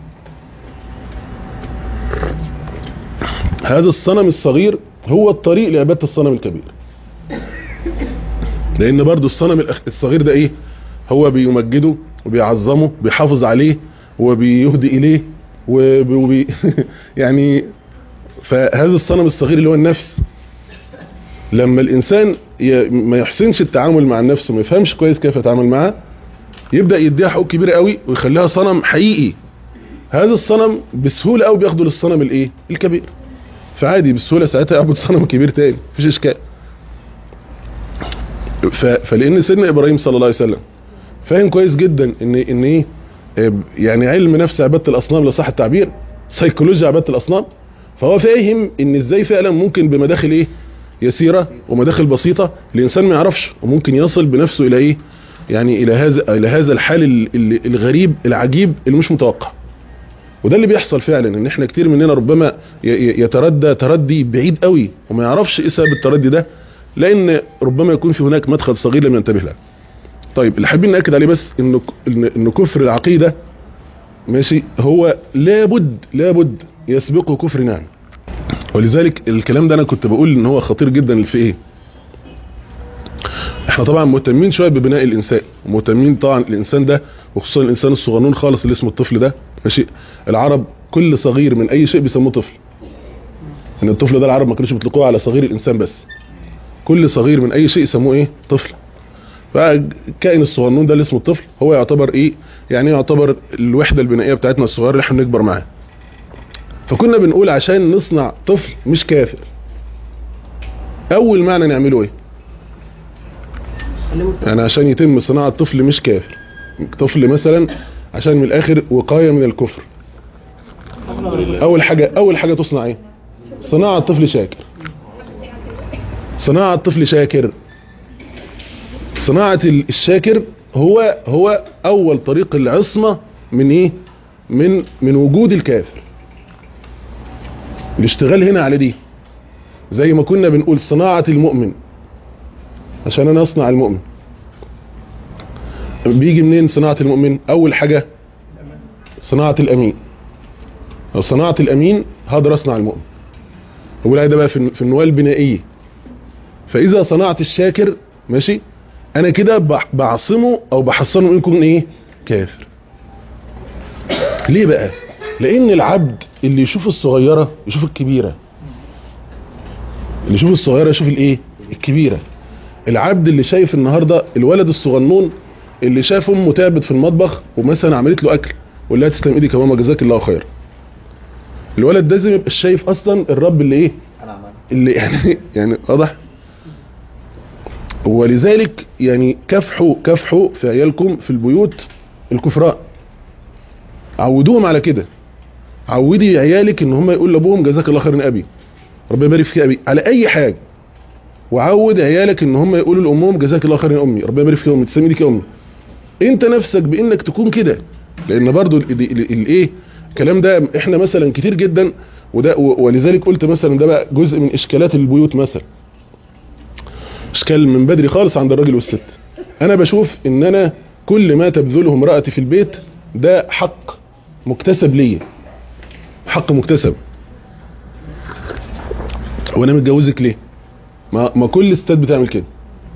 B: هذا الصنم الصغير هو الطريق لعبادة الصنم الكبير لان برضو الصنم الأخ- الصغير ده ايه هو بيمجده وبيعظمه بيحافظ عليه وبيهدي اليه وبي وبي يعني فهذا الصنم الصغير اللي هو النفس لما الانسان ي- ما يحسنش التعامل مع النفس وما يفهمش كويس كيف يتعامل معها يبدا يديها حقوق كبيره قوي ويخليها صنم حقيقي هذا الصنم بسهوله قوي بياخده للصنم الايه الكبير فعادي بسهوله ساعتها يعبد صنم كبير تاني مفيش اشكال ف... فلان سيدنا ابراهيم صلى الله عليه وسلم فاهم كويس جدا ان ان ايه آه، يعني علم نفس عباده الاصنام لو صح التعبير سيكولوجيا عباده الاصنام فهو فاهم ان ازاي فعلا ممكن بمداخل ايه يسيره ومداخل بسيطه الانسان ما يعرفش وممكن يصل بنفسه الى ايه يعني الى هذا الى هذا الحال ال- ال- الغريب العجيب اللي مش متوقع وده اللي بيحصل فعلا ان احنا كتير مننا ربما ي- ي- يتردى تردي بعيد قوي وما يعرفش ايه سبب التردي ده لان ربما يكون في هناك مدخل صغير لم ينتبه له طيب اللي حابين ناكد عليه بس ان ان إن كفر العقيده ماشي هو لابد لابد يسبقه كفر نعم ولذلك الكلام ده انا كنت بقول ان هو خطير جدا في ايه احنا طبعا مهتمين شويه ببناء الانسان ومهتمين طبعا الانسان ده وخصوصا الانسان الصغنون خالص اللي اسمه الطفل ده ماشي العرب كل صغير من اي شيء بيسموه طفل ان الطفل ده العرب ما كانوش بيطلقوه على صغير الانسان بس كل صغير من اي شيء يسموه ايه طفل فالكائن الصغنون ده اللي اسمه الطفل هو يعتبر ايه يعني يعتبر الوحده البنائيه بتاعتنا الصغيره اللي احنا بنكبر معاها فكنا بنقول عشان نصنع طفل مش كافر اول معنى نعمله ايه يعني عشان يتم صناعة طفل مش كافر طفل مثلا عشان من الاخر وقاية من الكفر اول حاجة اول حاجة تصنع ايه صناعة طفل شاكر صناعة طفل شاكر صناعة ال- الشاكر هو هو اول طريق العصمة من ايه من من وجود الكافر الاشتغال هنا على دي زي ما كنا بنقول صناعة المؤمن عشان انا اصنع المؤمن بيجي منين صناعة المؤمن اول حاجة صناعة الامين لو صناعة الامين هقدر اصنع المؤمن ولا ده بقى في في النواة البنائية فاذا صنعت الشاكر ماشي انا كده بح- بعصمه او بحصنه انه يكون ايه كافر ليه بقى لان العبد اللي يشوف الصغيرة يشوف الكبيرة اللي يشوف الصغيرة يشوف الايه الكبيرة العبد اللي شايف النهاردة الولد الصغنون اللي شاف امه تعبت في المطبخ ومثلا عملت له اكل وقال لها تسلم ايدك يا ماما جزاك الله خير الولد ده لازم يبقى شايف اصلا الرب اللي ايه اللي يعني يعني واضح ولذلك يعني كافحوا كافحوا في عيالكم في البيوت الكفراء عودوهم على كده عودي عيالك ان هم يقول لابوهم جزاك الله خيرا ابي ربنا يبارك فيك يا ابي على اي حاجه وعود عيالك ان هم يقولوا لامهم جزاك الله خيرا يا امي ربنا يبارك فيك يا امي تسلمي ايدك يا امي انت نفسك بانك تكون كده لان برضو ال- ال- ال- الايه الكلام ده احنا مثلا كتير جدا وده و- ولذلك قلت مثلا ده بقى جزء من اشكالات البيوت مثلا اشكال من بدري خالص عند الراجل والست انا بشوف ان انا كل ما تبذله امرأتي في البيت ده حق مكتسب ليا حق مكتسب وانا متجوزك ليه ما, ما كل الستات بتعمل كده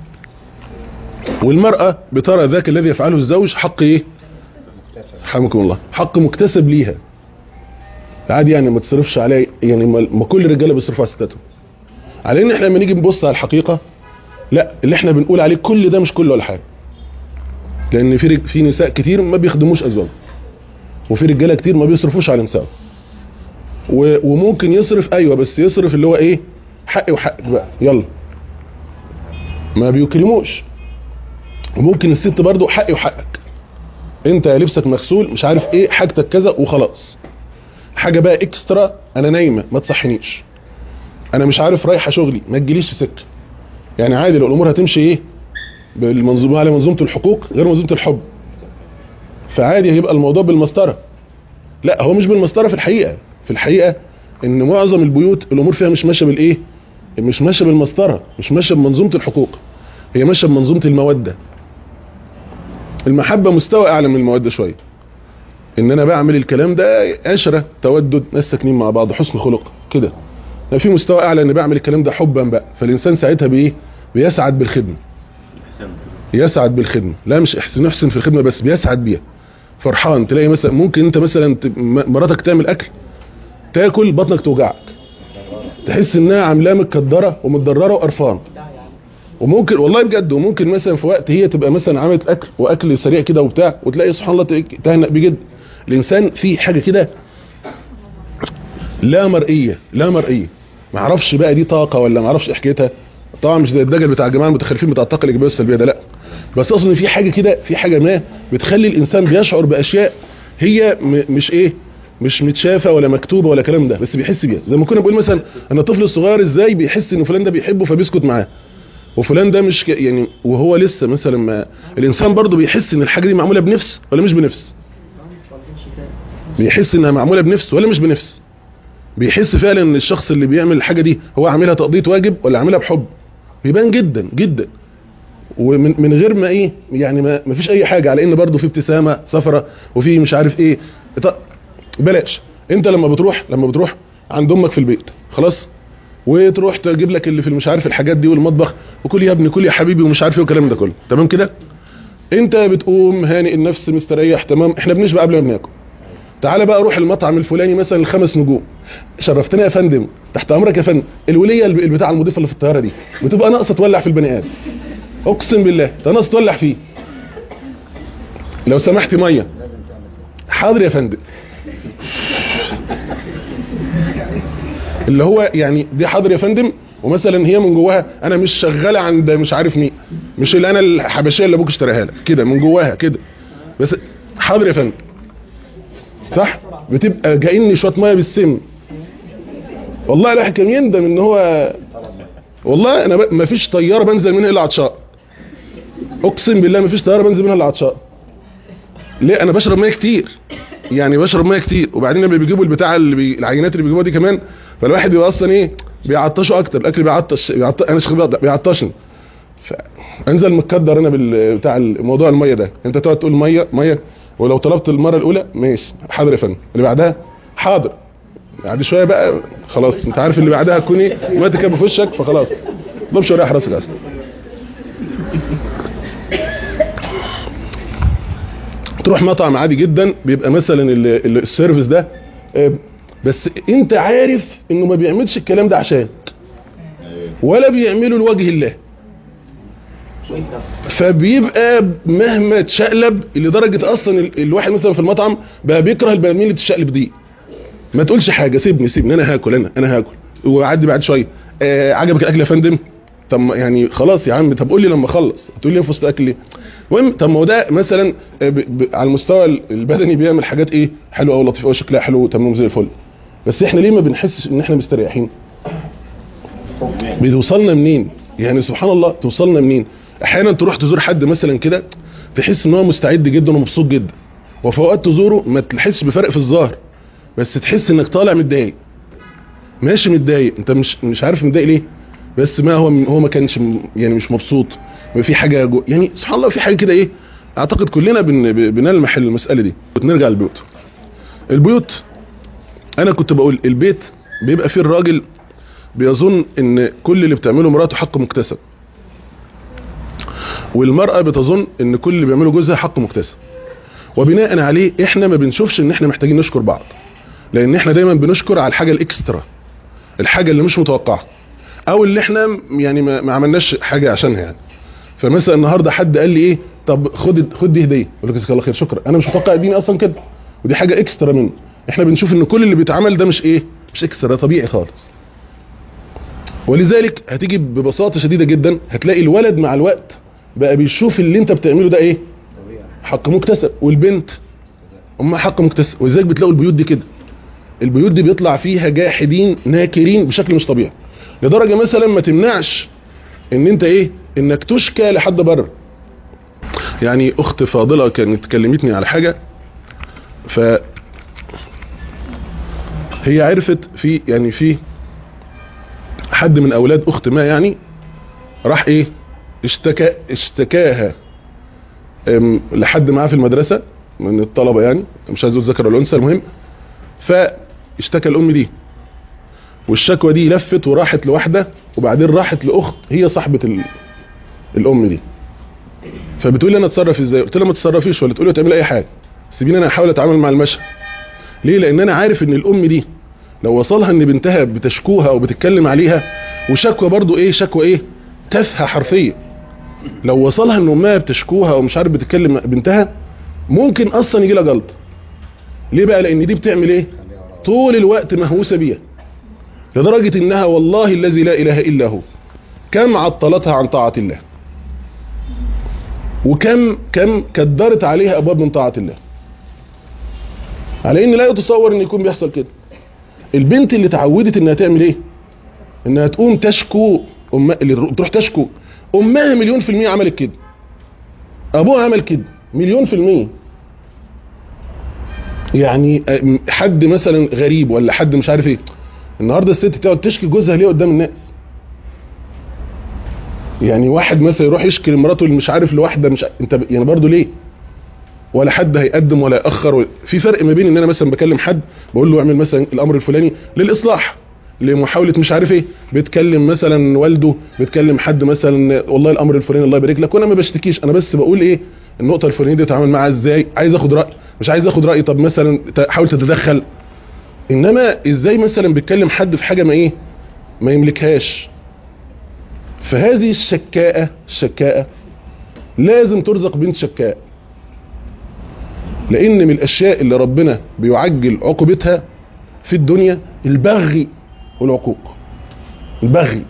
B: والمرأة بترى ذاك الذي يفعله الزوج حق ايه حمكم الله حق مكتسب ليها عادي يعني ما تصرفش عليه يعني ما ما كل الرجاله بيصرفوا على ستاتهم على ان احنا لما نيجي نبص على الحقيقه لا اللي احنا بنقول عليه كل ده مش كله ولا حاجه لان في رج- في نساء كتير ما بيخدموش ازواجهم وفي رجاله كتير ما بيصرفوش على نسائهم و- وممكن يصرف ايوه بس يصرف اللي هو ايه حقي وحقك بقى يلا ما بيكرموش وممكن الست برضو حقي وحقك انت لبسك مغسول مش عارف ايه حاجتك كذا وخلاص حاجه بقى اكسترا انا نايمه ما تصحنيش انا مش عارف رايحه شغلي ما تجيليش في سكه يعني عادي لو الامور هتمشي ايه بالمنظومه على منظومه الحقوق غير منظومه الحب فعادي هيبقى الموضوع بالمسطره لا هو مش بالمسطره في الحقيقه في الحقيقه ان معظم البيوت الامور فيها مش ماشيه بالايه مش ماشيه بالمسطره مش ماشيه بمنظومه الحقوق هي ماشيه بمنظومه الموده المحبه مستوى اعلى من الموده شويه ان انا بعمل الكلام ده عشره تودد ناس ساكنين مع بعض حسن خلق كده لا في مستوى اعلى ان بعمل الكلام ده حبا بقى فالانسان ساعتها بايه بيسعد بالخدمه يسعد بالخدمه لا مش احسن يحسن في الخدمه بس بيسعد بيها فرحان تلاقي مثلا ممكن انت مثلا ت- م- مراتك تعمل اكل تاكل بطنك توجعك تحس انها عاملاه متكدره ومتضرره وقرفان وممكن والله بجد وممكن مثلا في وقت هي تبقى مثلا عملت اكل واكل سريع كده وبتاع وتلاقي سبحان الله تلاقيك تهنأ بيه جدا الانسان فيه حاجه كده لا مرئيه لا مرئيه ما اعرفش بقى دي طاقه ولا ما اعرفش إيه حكايتها طبعا مش زي الدجل بتاع الجماعه المتخلفين بتاع الطاقه الايجابيه والسلبيه ده لا بس اصلا في حاجه كده في حاجه ما بتخلي الانسان بيشعر باشياء هي م- مش ايه مش متشافه ولا مكتوبه ولا كلام ده بس بيحس بيها زي ما كنا بنقول مثلا ان الطفل الصغير ازاي بيحس ان فلان ده بيحبه فبيسكت معاه وفلان ده مش ك- يعني وهو لسه مثلا ما الانسان برضه بيحس ان الحاجه دي معموله بنفس ولا مش بنفس بيحس انها معموله بنفس ولا مش بنفس بيحس فعلا ان الشخص اللي بيعمل الحاجه دي هو عاملها تقضيه واجب ولا عاملها بحب بيبان جدا جدا ومن من غير ما ايه يعني ما, ما فيش اي حاجه على ان برضه في ابتسامه صفرة وفي مش عارف ايه ط- بلاش انت لما بتروح لما بتروح عند امك في البيت خلاص وتروح تجيب لك اللي في مش عارف الحاجات دي والمطبخ وكل يا ابني كل يا حبيبي ومش عارف ايه والكلام ده كله تمام كده انت بتقوم هانئ النفس مستريح تمام احنا بنشبع قبل ما بناكل تعالى بقى روح المطعم الفلاني مثلا الخمس نجوم شرفتنا يا فندم تحت امرك يا فندم الوليه الب- البتاع المضيفه اللي في الطياره دي بتبقى ناقصه تولع في البني ادم اقسم بالله انت ناقص تولع فيه لو سمحت ميه حاضر يا فندم اللي هو يعني دي حاضر يا فندم ومثلا هي من جواها انا مش شغاله عند مش عارف مين مش اللي انا الحبشيه اللي ابوك اشتراها لك كده من جواها كده بس حاضر يا فندم صح بتبقى جايني شويه ميه بالسم والله الواحد كان يندم ان هو والله انا ب... مفيش طياره بنزل منها الا عطشان اقسم بالله مفيش طياره بنزل منها الا عطشان ليه انا بشرب ميه كتير يعني بشرب ميه كتير وبعدين لما بيجيبوا البتاع اللي بي... العينات اللي بيجيبوها دي كمان فالواحد بيبقى اصلا ايه بيعطشوا اكتر الاكل بيعطش بيعط... انا شخص بيعطشني فانزل متكدر انا بال... بتاع موضوع الميه ده انت تقعد تقول ميه ميه ولو طلبت المره الاولى ماشي حاضر يا فندم اللي بعدها حاضر بعد شويه بقى خلاص انت عارف اللي بعدها تكون ايه دلوقتي كده في وشك فخلاص ضرب شويه راسك اصلا تروح مطعم عادي جدا بيبقى مثلا ال- ال- السيرفيس ده آه، بس انت عارف انه ما بيعملش الكلام ده عشانك ولا بيعمله لوجه الله فبيبقى مهما تشقلب لدرجه اصلا ال- الواحد مثلا في المطعم بقى بيكره البني اللي بتشقلب دي ما تقولش حاجه سيبني سيبني انا هاكل انا انا هاكل وعدي بعد شويه آه عجبك الاكل يا فندم طب ما يعني خلاص يا عم طب قول لي لما اخلص تقول لي في وسط اكل ليه المهم طب ما هو ده مثلا آه، ب... ب... على المستوى البدني بيعمل حاجات ايه حلوه قوي لطيفه قوي شكلها حلو وتمام زي الفل بس احنا ليه ما بنحسش ان احنا مستريحين بتوصلنا منين يعني سبحان الله توصلنا منين احيانا تروح تزور حد مثلا كده تحس ان هو مستعد جدا ومبسوط جدا وفي اوقات تزوره ما تحسش بفرق في الظاهر بس تحس انك طالع متضايق ماشي متضايق انت مش مش عارف متضايق ليه بس ما هو هو ما كانش م- يعني مش مبسوط ما في حاجه جو يعني سبحان الله في حاجه كده ايه اعتقد كلنا بن ب- بنلمح المساله دي نرجع للبيوت البيوت انا كنت بقول البيت بيبقى فيه الراجل بيظن ان كل اللي بتعمله مراته حق مكتسب والمرأة بتظن ان كل اللي بيعمله جوزها حق مكتسب وبناء عليه احنا ما بنشوفش ان احنا محتاجين نشكر بعض لان احنا دايما بنشكر على الحاجة الاكسترا الحاجة اللي مش متوقعة او اللي احنا يعني ما, ما عملناش حاجة عشانها يعني فمثلا النهاردة حد قال لي ايه طب خد خد دي هدية اقول لك جزاك الله خير شكرا انا مش متوقع اديني اصلا كده ودي حاجة اكسترا منه احنا بنشوف ان كل اللي بيتعمل ده مش ايه مش اكسترا ده طبيعي خالص ولذلك هتيجي ببساطة شديدة جدا هتلاقي الولد مع الوقت بقى بيشوف اللي انت بتعمله ده ايه حق مكتسب والبنت امها حق مكتسب ولذلك بتلاقوا البيوت دي كده البيوت دي بيطلع فيها جاحدين ناكرين بشكل مش طبيعي لدرجة مثلا ما تمنعش ان انت ايه انك تشكى لحد بره يعني اخت فاضلة كانت كلمتني على حاجة ف هي عرفت في يعني في حد من اولاد اخت ما يعني راح ايه اشتكى اشتكاها ام، لحد معاه في المدرسة من الطلبة يعني مش عايز اقول ذكر ولا انثى المهم فاشتكى الام دي والشكوى دي لفت وراحت لواحدة وبعدين راحت لاخت هي صاحبة ال... الام دي فبتقول لي انا اتصرف ازاي قلت لها ما تتصرفيش ولا تقولي له تعملي اي حاجه سيبيني انا احاول اتعامل مع المشهد ليه لان انا عارف ان الام دي لو وصلها ان بنتها بتشكوها او بتتكلم عليها وشكوى برضو ايه شكوى ايه تافهه حرفيا لو وصلها ان امها بتشكوها او مش عارف بتتكلم مع بنتها ممكن اصلا يجي لها جلطه ليه بقى لان دي بتعمل ايه طول الوقت مهووسه بيها لدرجه انها والله الذي لا اله الا هو كم عطلتها عن طاعه الله وكم كم كدرت عليها ابواب من طاعه الله على ان لا يتصور ان يكون بيحصل كده البنت اللي اتعودت انها تعمل ايه انها تقوم تشكو أم... اللي تروح تشكو امها مليون في المية عملت كده ابوها عمل كده مليون في المية يعني أم- حد مثلا غريب ولا حد مش عارف ايه النهارده الست تقعد تشكي جوزها ليه قدام الناس يعني واحد مثلا يروح يشكي لمراته اللي مش عارف لواحده مش ع- انت ب- يعني برضه ليه ولا حد هيقدم ولا ياخر ولا في فرق ما بين ان انا مثلا بكلم حد بقول له اعمل مثلا الامر الفلاني للاصلاح لمحاوله مش عارف ايه بتكلم مثلا والده بتكلم حد مثلا والله الامر الفلاني الله يبارك لك وانا ما بشتكيش انا بس بقول ايه النقطه الفلانيه دي اتعامل معاها ازاي عايز اخد راي مش عايز اخد راي طب مثلا ت- حاول تتدخل انما ازاي مثلا بتكلم حد في حاجه ما ايه ما يملكهاش فهذه الشكاءة الشكاءة لازم ترزق بنت شكاء لان من الاشياء اللي ربنا بيعجل عقوبتها في الدنيا البغي والعقوق البغي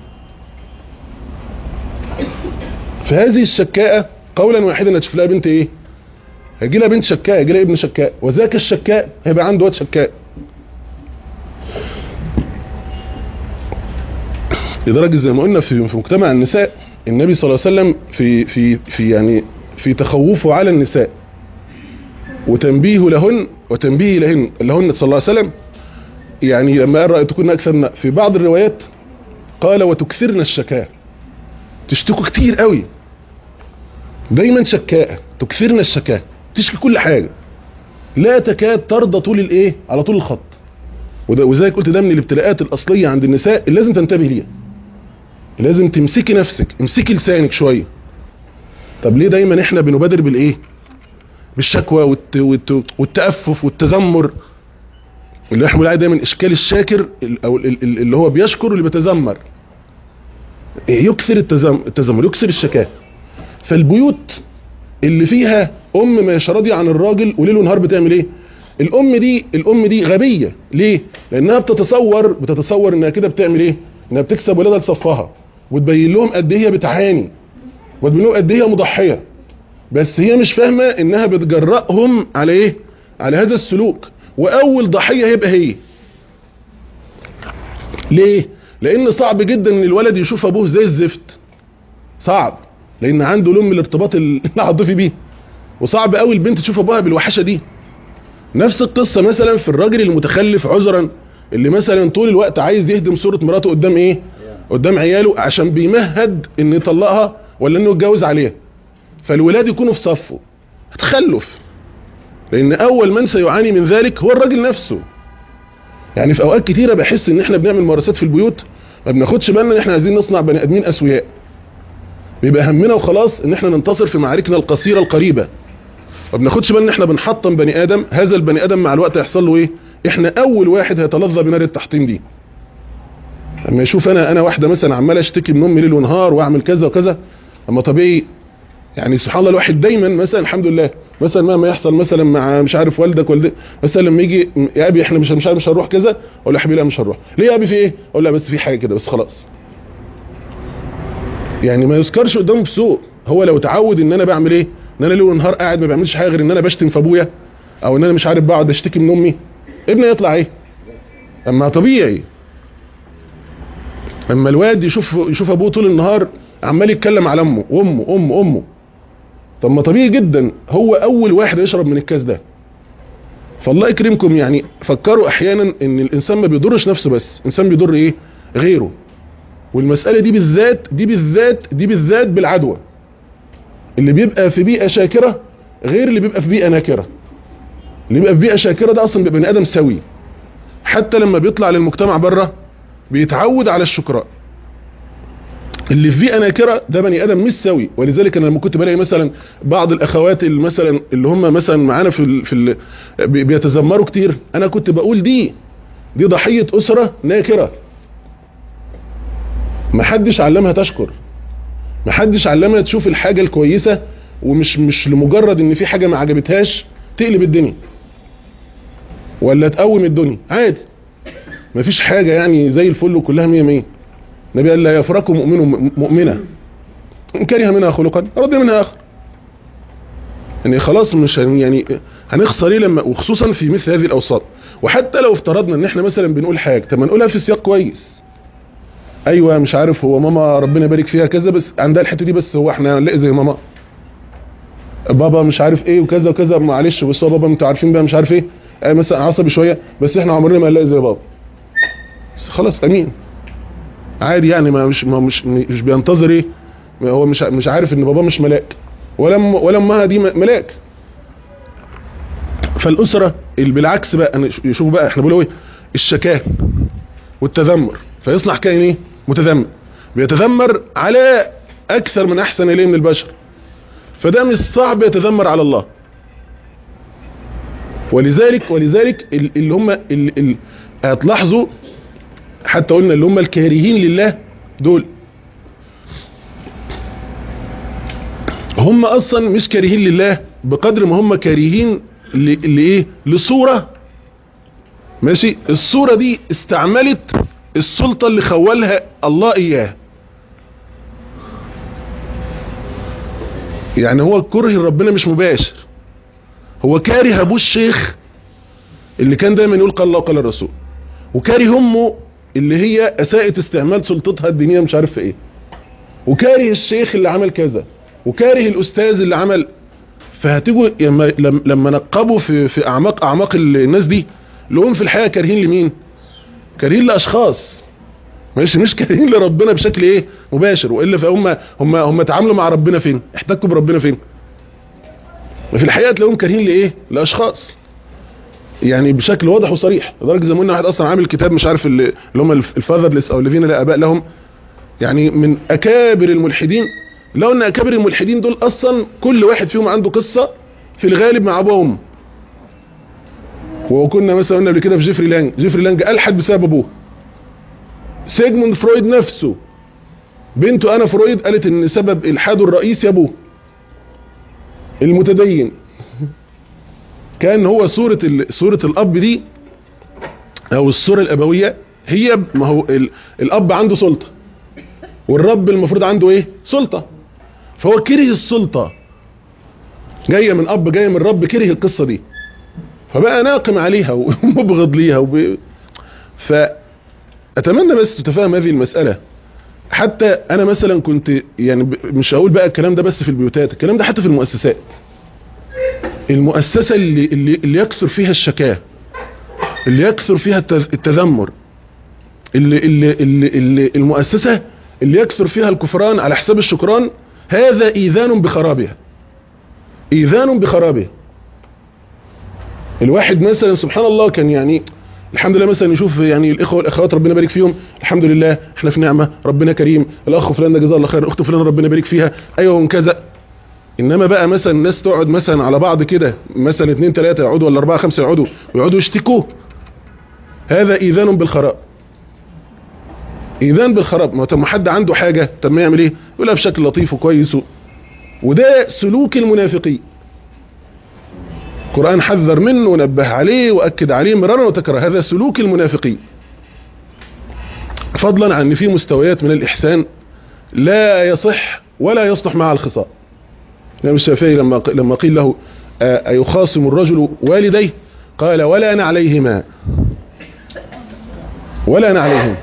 B: فهذه الشكاءة قولا واحدا هتشوف لها بنت ايه هيجي لها بنت شكاء هيجي لها ابن شكاء وذاك الشكاء هيبقى عنده واد شكاء لدرجه زي ما قلنا في في مجتمع النساء النبي صلى الله عليه وسلم في في في يعني في تخوفه على النساء وتنبيه لهن وتنبيه لهن لهن صلى الله عليه وسلم يعني لما قال رايتكن اكثرنا في بعض الروايات قال وتكثرن الشكاء تشتكوا كتير قوي دايما شكاء تكثرن الشكاء تشكي كل حاجه لا تكاد ترضى طول الايه على طول الخط وده وزيك قلت ده من الابتلاءات الاصليه عند النساء اللي لازم تنتبه ليها لازم تمسكي نفسك امسكي لسانك شويه طب ليه دايما احنا بنبادر بالايه بالشكوى والت... والت... والتأفف والتذمر اللي احنا بنقول دايما اشكال الشاكر ال- او ال- ال- اللي هو بيشكر واللي بيتذمر يكثر التزم... التذمر يكثر الشكاء فالبيوت اللي فيها ام مش راضيه عن الراجل وليل ونهار بتعمل ايه الام دي الام دي غبيه ليه لانها بتتصور بتتصور انها كده بتعمل ايه انها بتكسب ولادها لصفها وتبين لهم قد ايه هي بتعاني وتبين لهم قد ايه هي مضحيه بس هي مش فاهمه انها بتجرأهم على ايه على هذا السلوك واول ضحيه هيبقى هي ليه لان صعب جدا ان الولد يشوف ابوه زي الزفت صعب لان عنده لون من الارتباط العاطفي بيه وصعب قوي البنت تشوف ابوها بالوحشه دي نفس القصه مثلا في الراجل المتخلف عذرا اللي مثلا طول الوقت عايز يهدم صوره مراته قدام ايه قدام عياله عشان بيمهد ان يطلقها ولا انه يتجوز عليها فالولاد يكونوا في صفه تخلف لان اول من سيعاني من ذلك هو الراجل نفسه يعني في اوقات كتيره بحس ان احنا بنعمل ممارسات في البيوت ما بناخدش بالنا ان احنا عايزين نصنع بني ادمين اسوياء بيبقى همنا وخلاص ان احنا ننتصر في معاركنا القصيره القريبه ما بناخدش بالنا ان احنا بنحطم بني ادم هذا البني ادم مع الوقت هيحصل له ايه احنا اول واحد هيتلظى بنار التحطيم دي اما يشوف انا انا واحده مثلا عمال اشتكي من امي ليل ونهار واعمل كذا وكذا اما طبيعي يعني سبحان الله الواحد دايما مثلا الحمد لله مثلا مهما يحصل مثلا مع مش عارف والدك والدك مثلا لما يجي يا ابي احنا مش مش مش هنروح كذا اقول له يا حبيبي لا مش هنروح ليه يا ابي في ايه اقول له لا بس في حاجه كده بس خلاص يعني ما يذكرش قدامه بسوء هو لو تعود ان انا بعمل ايه ان انا ليل ونهار قاعد ما بعملش حاجه غير ان انا بشتم في ابويا او ان انا مش عارف بقعد اشتكي من امي ابني يطلع ايه اما طبيعي اما الواد يشوف يشوف ابوه طول النهار عمال يتكلم على امه وامه امه امه طب ما طبيعي جدا هو اول واحد يشرب من الكاس ده فالله يكرمكم يعني فكروا احيانا ان الانسان ما بيضرش نفسه بس الانسان بيضر ايه غيره والمسألة دي بالذات دي بالذات دي بالذات بالعدوى اللي بيبقى في بيئة شاكرة غير اللي بيبقى في بيئة ناكرة اللي بيبقى في بيئة شاكرة ده اصلا بيبقى بني ادم سوي حتى لما بيطلع للمجتمع بره بيتعود على الشكراء اللي في بيئه ناكره ده بني ادم مش سوي ولذلك انا لما كنت بلاقي مثلا بعض الاخوات اللي مثلا اللي هم مثلا معانا في ال في ال بي- بيتذمروا كتير انا كنت بقول دي دي ضحيه اسره ناكره محدش علمها تشكر محدش علمها تشوف الحاجه الكويسه ومش مش لمجرد ان في حاجه ما عجبتهاش تقلب الدنيا ولا تقوم الدنيا عادي مفيش حاجه يعني زي الفل وكلها مية مية النبي قال لا يفرق مؤمن مؤمنة إن كره منها خلقا رضي منها آخر يعني خلاص مش هن- يعني هنخسر ايه لما وخصوصا في مثل هذه الأوساط وحتى لو افترضنا ان احنا مثلا بنقول حاجة طب ما نقولها في سياق كويس ايوه مش عارف هو ماما ربنا يبارك فيها كذا بس عندها الحتة دي بس هو احنا هنلاقي زي ماما بابا مش عارف ايه وكذا وكذا معلش بس هو بابا انتوا عارفين بقى مش عارف ايه آه مثلا عصبي شوية بس احنا عمرنا ما هنلاقي زي بابا بس خلاص امين عادي يعني ما مش ما مش مش بينتظر ايه هو مش مش عارف ان باباه مش ملاك ولا أم ولا امها دي م- ملاك فالاسره اللي بالعكس بقى انا شوفوا بقى احنا بنقول ايه الشكاه والتذمر فيصنع كائن ايه متذمر بيتذمر على اكثر من احسن اليه من البشر فده مش صعب يتذمر على الله ولذلك ولذلك ال- اللي هم ال- ال- هتلاحظوا حتى قلنا اللي هم الكارهين لله دول هم اصلا مش كارهين لله بقدر ما هم كارهين ل- لايه لصوره ماشي الصوره دي استعملت السلطه اللي خولها الله اياه يعني هو كره ربنا مش مباشر هو كاره ابوه الشيخ اللي كان دايما يقول قال الله وقال الرسول وكاره امه اللي هي اساءت استعمال سلطتها الدينيه مش عارف في ايه وكاره الشيخ اللي عمل كذا وكاره الاستاذ اللي عمل فهتيجوا لما لما نقبوا في في اعماق اعماق الناس دي لهم في الحقيقه كارهين لمين كارهين لاشخاص ماشي مش كارهين لربنا بشكل ايه مباشر والا فهم هم هم تعاملوا مع ربنا فين احتكوا بربنا فين في الحقيقه تلاقيهم كارهين لايه لاشخاص يعني بشكل واضح وصريح لدرجه زي ما قلنا واحد اصلا عامل كتاب مش عارف اللي اللي هم الفاذرلس او الذين لا اباء لهم يعني من اكابر الملحدين لو ان اكابر الملحدين دول اصلا كل واحد فيهم عنده قصه في الغالب مع ابوه وامه وكنا مثلا قلنا قبل كده في جيفري لانج جيفري لانج الحد بسبب ابوه سيجموند فرويد نفسه بنته انا فرويد قالت ان سبب الحاده الرئيسي ابوه المتدين كان هو صورة ال- صورة الاب دي او الصورة الابوية هي ما هو ال- الاب عنده سلطة والرب المفروض عنده ايه سلطة فهو كره السلطة جاية من اب جاية من رب كره القصة دي فبقى ناقم عليها ومبغض ليها وب... فأتمنى بس تتفهم هذه المسألة حتى أنا مثلا كنت يعني ب- مش هقول بقى الكلام ده بس في البيوتات الكلام ده حتى في المؤسسات المؤسسة اللي, اللي, اللي يكثر فيها الشكاة اللي يكثر فيها التذ- التذمر اللي, اللي, اللي, اللي المؤسسة اللي يكثر فيها الكفران على حساب الشكران هذا إيذان بخرابها إيذان بخرابها الواحد مثلا سبحان الله كان يعني الحمد لله مثلا يشوف يعني الاخوه والاخوات ربنا يبارك فيهم الحمد لله احنا في نعمه ربنا كريم الاخ فلان ده جزاه الله خير الاخت فلان ربنا يبارك فيها ايوه من كذا انما بقى مثلا الناس تقعد مثلا على بعض كده مثلا اثنين ثلاثه يقعدوا ولا اربعه خمسه يقعدوا ويقعدوا يشتكوه هذا ايذان بالخراب ايذان بالخراب ما طب ما حد عنده حاجه طب ما يعمل ايه يقولها بشكل لطيف وكويس و- وده سلوك المنافقين القرآن حذر منه ونبه عليه وأكد عليه مرارا وتكرر هذا سلوك المنافقين فضلا عن ان في مستويات من الإحسان لا يصح ولا يصلح مع الخصام الإمام الشافعي لما لما قيل له آه، أيخاصم الرجل والديه قال ولا أنا عليهما ولا أنا عليهما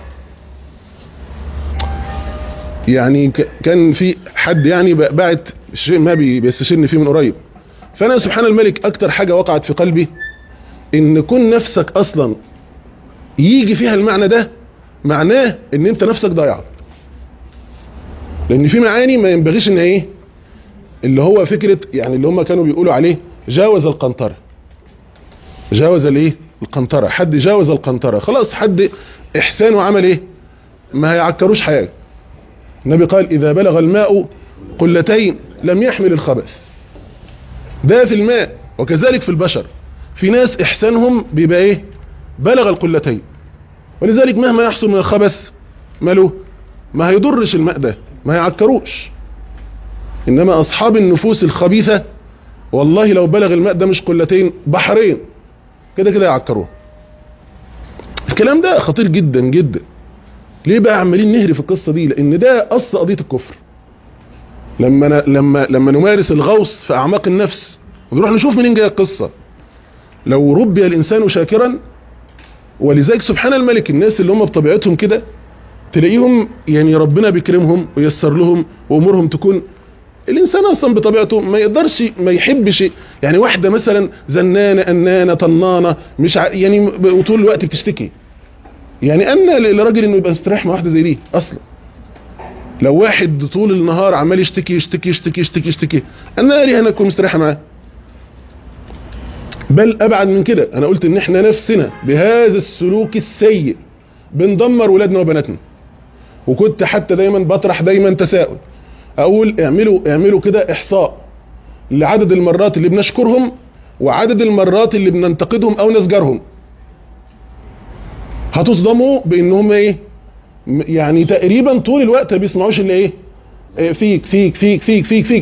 B: يعني ك- كان في حد يعني ب- بعت شيء ما بي- بيستشيرني فيه من قريب فانا سبحان الملك اكتر حاجة وقعت في قلبي ان كن نفسك اصلا يجي فيها المعنى ده معناه ان انت نفسك ضايعه لان في معاني ما ينبغيش ان ايه اللي هو فكرة يعني اللي هم كانوا بيقولوا عليه جاوز القنطرة جاوز الايه القنطرة حد جاوز القنطرة خلاص حد احسانه عمل ايه ما هيعكروش حاجة النبي قال اذا بلغ الماء قلتين لم يحمل الخبث ده في الماء وكذلك في البشر في ناس احسانهم بيبقى ايه بلغ القلتين ولذلك مهما يحصل من الخبث ماله ما هيضرش الماء ده ما هيعكروش انما اصحاب النفوس الخبيثة والله لو بلغ الماء ده مش قلتين بحرين كده كده يعكروه الكلام ده خطير جدا جدا ليه بقى عمالين نهري في القصة دي لان ده اصل قضية الكفر لما ن... لما لما نمارس الغوص في اعماق النفس ونروح نشوف منين جايه القصه لو ربي الانسان شاكرا ولذلك سبحان الملك الناس اللي هم بطبيعتهم كده تلاقيهم يعني ربنا بيكرمهم ويسر لهم وامورهم تكون الانسان اصلا بطبيعته ما يقدرش ما يحبش يعني واحده مثلا زنانه انانه طنانه مش ع... يعني ب- وطول الوقت بتشتكي يعني ان لراجل انه يبقى مستريح مع واحده زي دي اصلا لو واحد طول النهار عمال يشتكي يشتكي يشتكي يشتكي يشتكي انا ليه انا اكون مستريحه معاه بل ابعد من كده انا قلت ان احنا نفسنا بهذا السلوك السيء بندمر ولادنا وبناتنا وكنت حتى دايما بطرح دايما تساؤل اقول اعملوا اعملوا كده احصاء لعدد المرات اللي بنشكرهم وعدد المرات اللي بننتقدهم او نزجرهم هتصدموا بانهم ايه م- يعني تقريبا طول الوقت ما بيسمعوش الا ايه إيه فيك فيك فيك فيك فيك فيك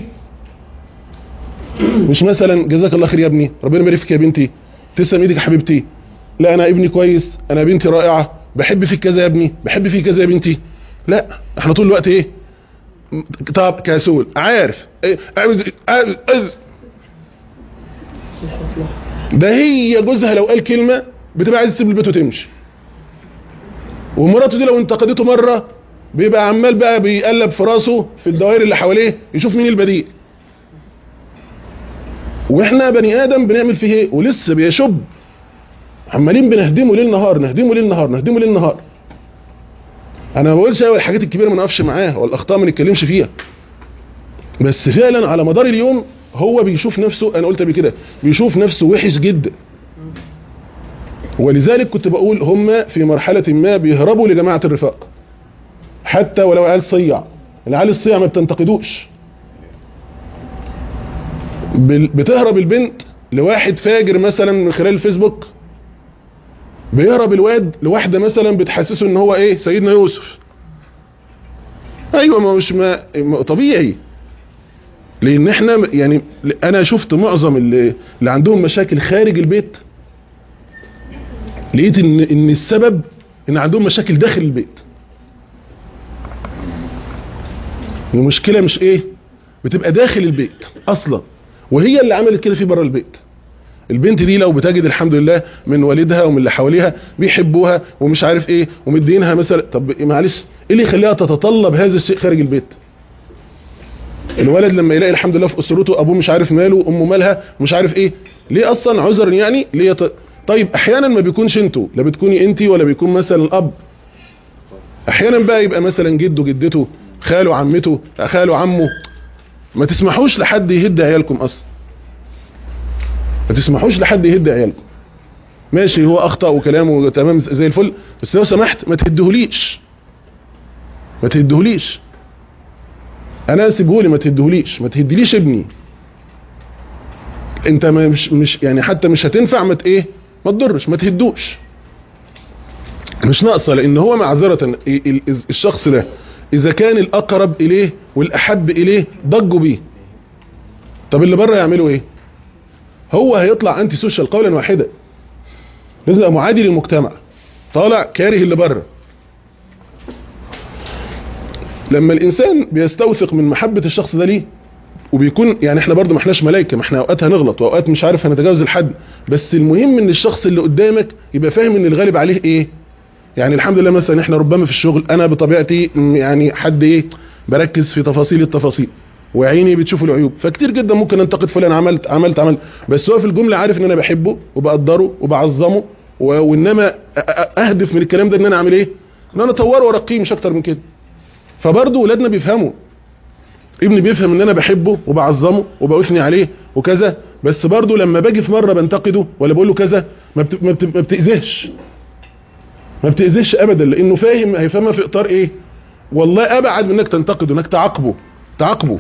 B: مش مثلا جزاك الله خير يا ابني ربنا يبارك فيك يا بنتي تسلم ايدك يا حبيبتي لا انا ابني كويس انا بنتي رائعه بحب فيك كذا يا ابني بحب فيك كذا يا بنتي لا احنا طول الوقت ايه م- طب كسول عارف إيه عاوز عاوز- عاوز.
C: مش مصلحة
B: ده هي جوزها لو قال كلمه بتبقى عايز تسيب البيت وتمشي ومراته دي لو انتقدته مره بيبقى عمال بقى بيقلب في راسه في الدوائر اللي حواليه يشوف مين البديل واحنا بني ادم بنعمل فيه ايه ولسه بيشب عمالين بنهدمه ليل نهار نهدمه ليل نهار نهدمه ليل نهار انا ما بقولش ايوه الحاجات الكبيره ما نقفش معاها والاخطاء ما نتكلمش فيها بس فعلا على مدار اليوم هو بيشوف نفسه انا قلت قبل كده بيشوف نفسه وحش جدا ولذلك كنت بقول هم في مرحله ما بيهربوا لجماعه الرفاق حتى ولو عيال صيع العيال الصيع ما بتنتقدوش بال- بتهرب البنت لواحد فاجر مثلا من خلال الفيسبوك بيهرب الواد لواحدة مثلا بتحسسه ان هو ايه سيدنا يوسف ايوه ما مش ما ما- طبيعي لان احنا يعني انا شفت معظم اللي, اللي عندهم مشاكل خارج البيت لقيت ان ان السبب ان عندهم مشاكل داخل البيت المشكله مش ايه بتبقى داخل البيت اصلا وهي اللي عملت كده في بره البيت البنت دي لو بتجد الحمد لله من والدها ومن اللي حواليها بيحبوها ومش عارف ايه ومدينها مثلا طب معلش ايه اللي يخليها تتطلب هذا الشيء خارج البيت الولد لما يلاقي الحمد لله في اسرته ابوه مش عارف ماله امه مالها مش عارف ايه ليه اصلا عذرا يعني ليه ط... طيب احيانا ما بيكونش انتوا لا بتكوني انت ولا بيكون مثلا الاب احيانا بقى يبقى مثلا جده جدته خاله عمته خاله عمه ما تسمحوش لحد يهد عيالكم اصلا ما تسمحوش لحد يهد عيالكم ماشي هو اخطا وكلامه تمام زي الفل بس لو سمحت ما تهدهوليش ما تهدهوليش انا سيبهولي ما تهدهوليش ما تهدليش ابني انت ما مش مش يعني حتى مش هتنفع ما ت- ايه ما تضرش ما تهدوش مش ناقصه لان هو معذره ال- ال- الشخص ده اذا كان الاقرب اليه والاحب اليه ضجوا بيه طب اللي بره يعملوا ايه هو هيطلع انتي سوشيال قولا واحدا لازم يبقى معادي للمجتمع طالع كاره اللي بره لما الانسان بيستوثق من محبه الشخص ده ليه وبيكون يعني احنا برضو ما احناش ملائكه ما احنا اوقات هنغلط واوقات مش عارف هنتجاوز الحد بس المهم ان الشخص اللي قدامك يبقى فاهم ان الغالب عليه ايه يعني الحمد لله مثلا احنا ربما في الشغل انا بطبيعتي م- يعني حد ايه بركز في تفاصيل التفاصيل وعيني بتشوف العيوب فكتير جدا ممكن انتقد فلان عملت عملت عملت بس هو في الجمله عارف ان انا بحبه وبقدره وبعظمه و- وانما أ- أ- اهدف من الكلام ده ان انا اعمل ايه ان انا اطوره وارقيه مش اكتر من كده فبرضه ولادنا بيفهموا ابني بيفهم ان انا بحبه وبعظمه وبأثني عليه وكذا بس برضه لما باجي في مره بنتقده ولا بقول له كذا ما, بت... ما, بت... ما بتاذيش ما بتاذيش ابدا لانه فاهم هيفهمها في اطار ايه والله ابعد من انك تنتقده انك تعاقبه تعاقبه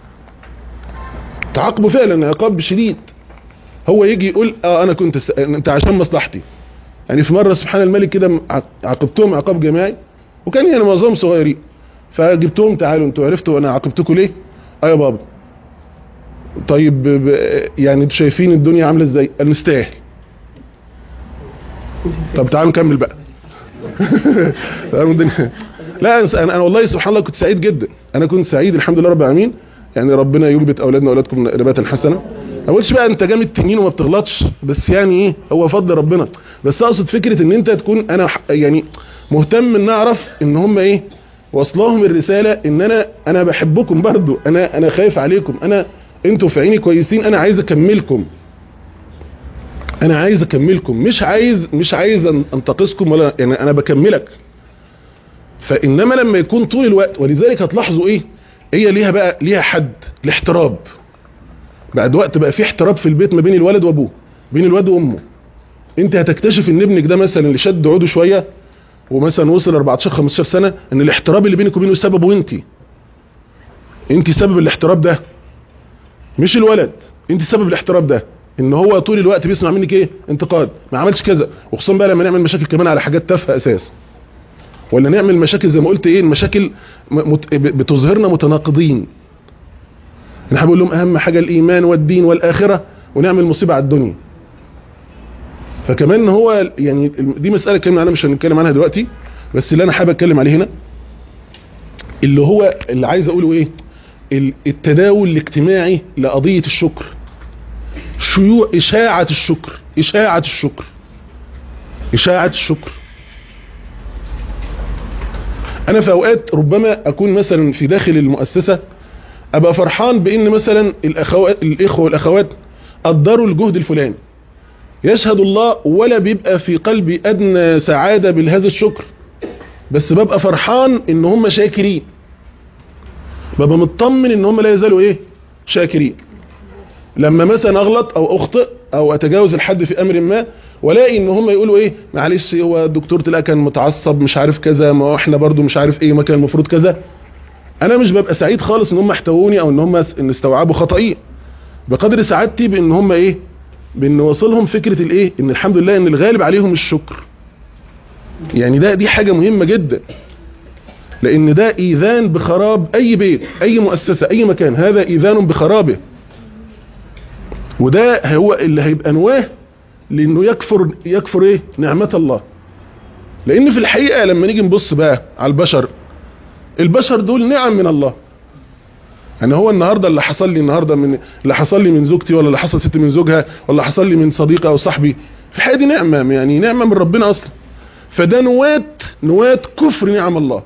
B: تعاقبه فعلا عقاب شديد هو يجي يقول اه انا كنت س... انت عشان مصلحتي يعني في مره سبحان الملك كده عاقبتهم عقاب جماعي وكان يعني معظمهم صغيرين فجبتهم تعالوا انتوا عرفتوا انا عاقبتكم ليه اه يا بابا طيب ب... يعني انتوا شايفين الدنيا عامله ازاي انا نستاهل طب تعالوا نكمل بقى تعالوا الدنيا- لا انا انا والله سبحان الله كنت سعيد جدا انا كنت سعيد الحمد لله رب العالمين يعني ربنا ينبت اولادنا واولادكم نباتا حسنا ما اقولش بقى انت جامد تنين وما بتغلطش بس يعني ايه هو فضل ربنا بس اقصد فكره ان انت تكون انا ح- يعني مهتم ان اعرف ان هم ايه واصلهم الرساله ان انا انا بحبكم برضو انا انا خايف عليكم انا انتوا في عيني كويسين انا عايز اكملكم انا عايز اكملكم مش عايز مش عايز أن- انتقصكم ولا يعني انا بكملك فانما لما يكون طول الوقت ولذلك هتلاحظوا ايه هي ليها بقى ليها حد الاحتراب بعد وقت بقى في احتراب في البيت ما بين الولد وابوه بين الولد وامه انت هتكتشف ان ابنك ده مثلا اللي شد عوده شويه ومثلا وصل 14 15 سنه ان الاحتراب اللي بينك وبينه سببه انت انت سبب الاحتراب ده مش الولد انت سبب الاحتراب ده ان هو طول الوقت بيسمع منك ايه انتقاد ما عملش كذا وخصوصا بقى لما نعمل مشاكل كمان على حاجات تافهه اساس ولا نعمل مشاكل زي ما قلت ايه المشاكل م- مت- ب- بتظهرنا متناقضين نحن بقول لهم اهم حاجه الايمان والدين والاخره ونعمل مصيبه على الدنيا فكمان هو يعني دي مساله كمان انا مش هنتكلم عنها دلوقتي بس اللي انا حابب اتكلم عليه هنا اللي هو اللي عايز اقوله ايه ال- التداول الاجتماعي لقضيه الشكر شيوع اشاعه الشكر اشاعه الشكر اشاعه الشكر انا في اوقات ربما اكون مثلا في داخل المؤسسة ابقى فرحان بان مثلا الاخوات الاخوة والاخوات قدروا الجهد الفلاني يشهد الله ولا بيبقى في قلبي ادنى سعادة بهذا الشكر بس ببقى فرحان ان هم شاكرين ببقى مطمن ان هم لا يزالوا ايه شاكرين لما مثلا اغلط او اخطئ او اتجاوز الحد في امر ما والاقي ان هم يقولوا ايه معلش هو الدكتور تلاقي كان متعصب مش عارف كذا ما هو احنا برضو مش عارف ايه ما كان المفروض كذا انا مش ببقى سعيد خالص ان هم احتووني او ان هم ان استوعبوا خطئي بقدر سعادتي بان هم ايه بان وصلهم فكرة الايه ان الحمد لله ان الغالب عليهم الشكر يعني ده دي حاجة مهمة جدا لان ده ايذان بخراب اي بيت اي مؤسسة اي مكان هذا ايذان بخرابه وده هو اللي هيبقى نواه لانه يكفر يكفر ايه نعمة الله لان في الحقيقة لما نيجي نبص بقى على البشر البشر دول نعم من الله انا هو النهاردة اللي حصل لي النهاردة من اللي حصل لي من زوجتي ولا اللي حصل ست من زوجها ولا حصل لي من صديقة او صاحبي في الحقيقة دي نعمة يعني نعمة من ربنا اصلا فده نواة نواة كفر نعم الله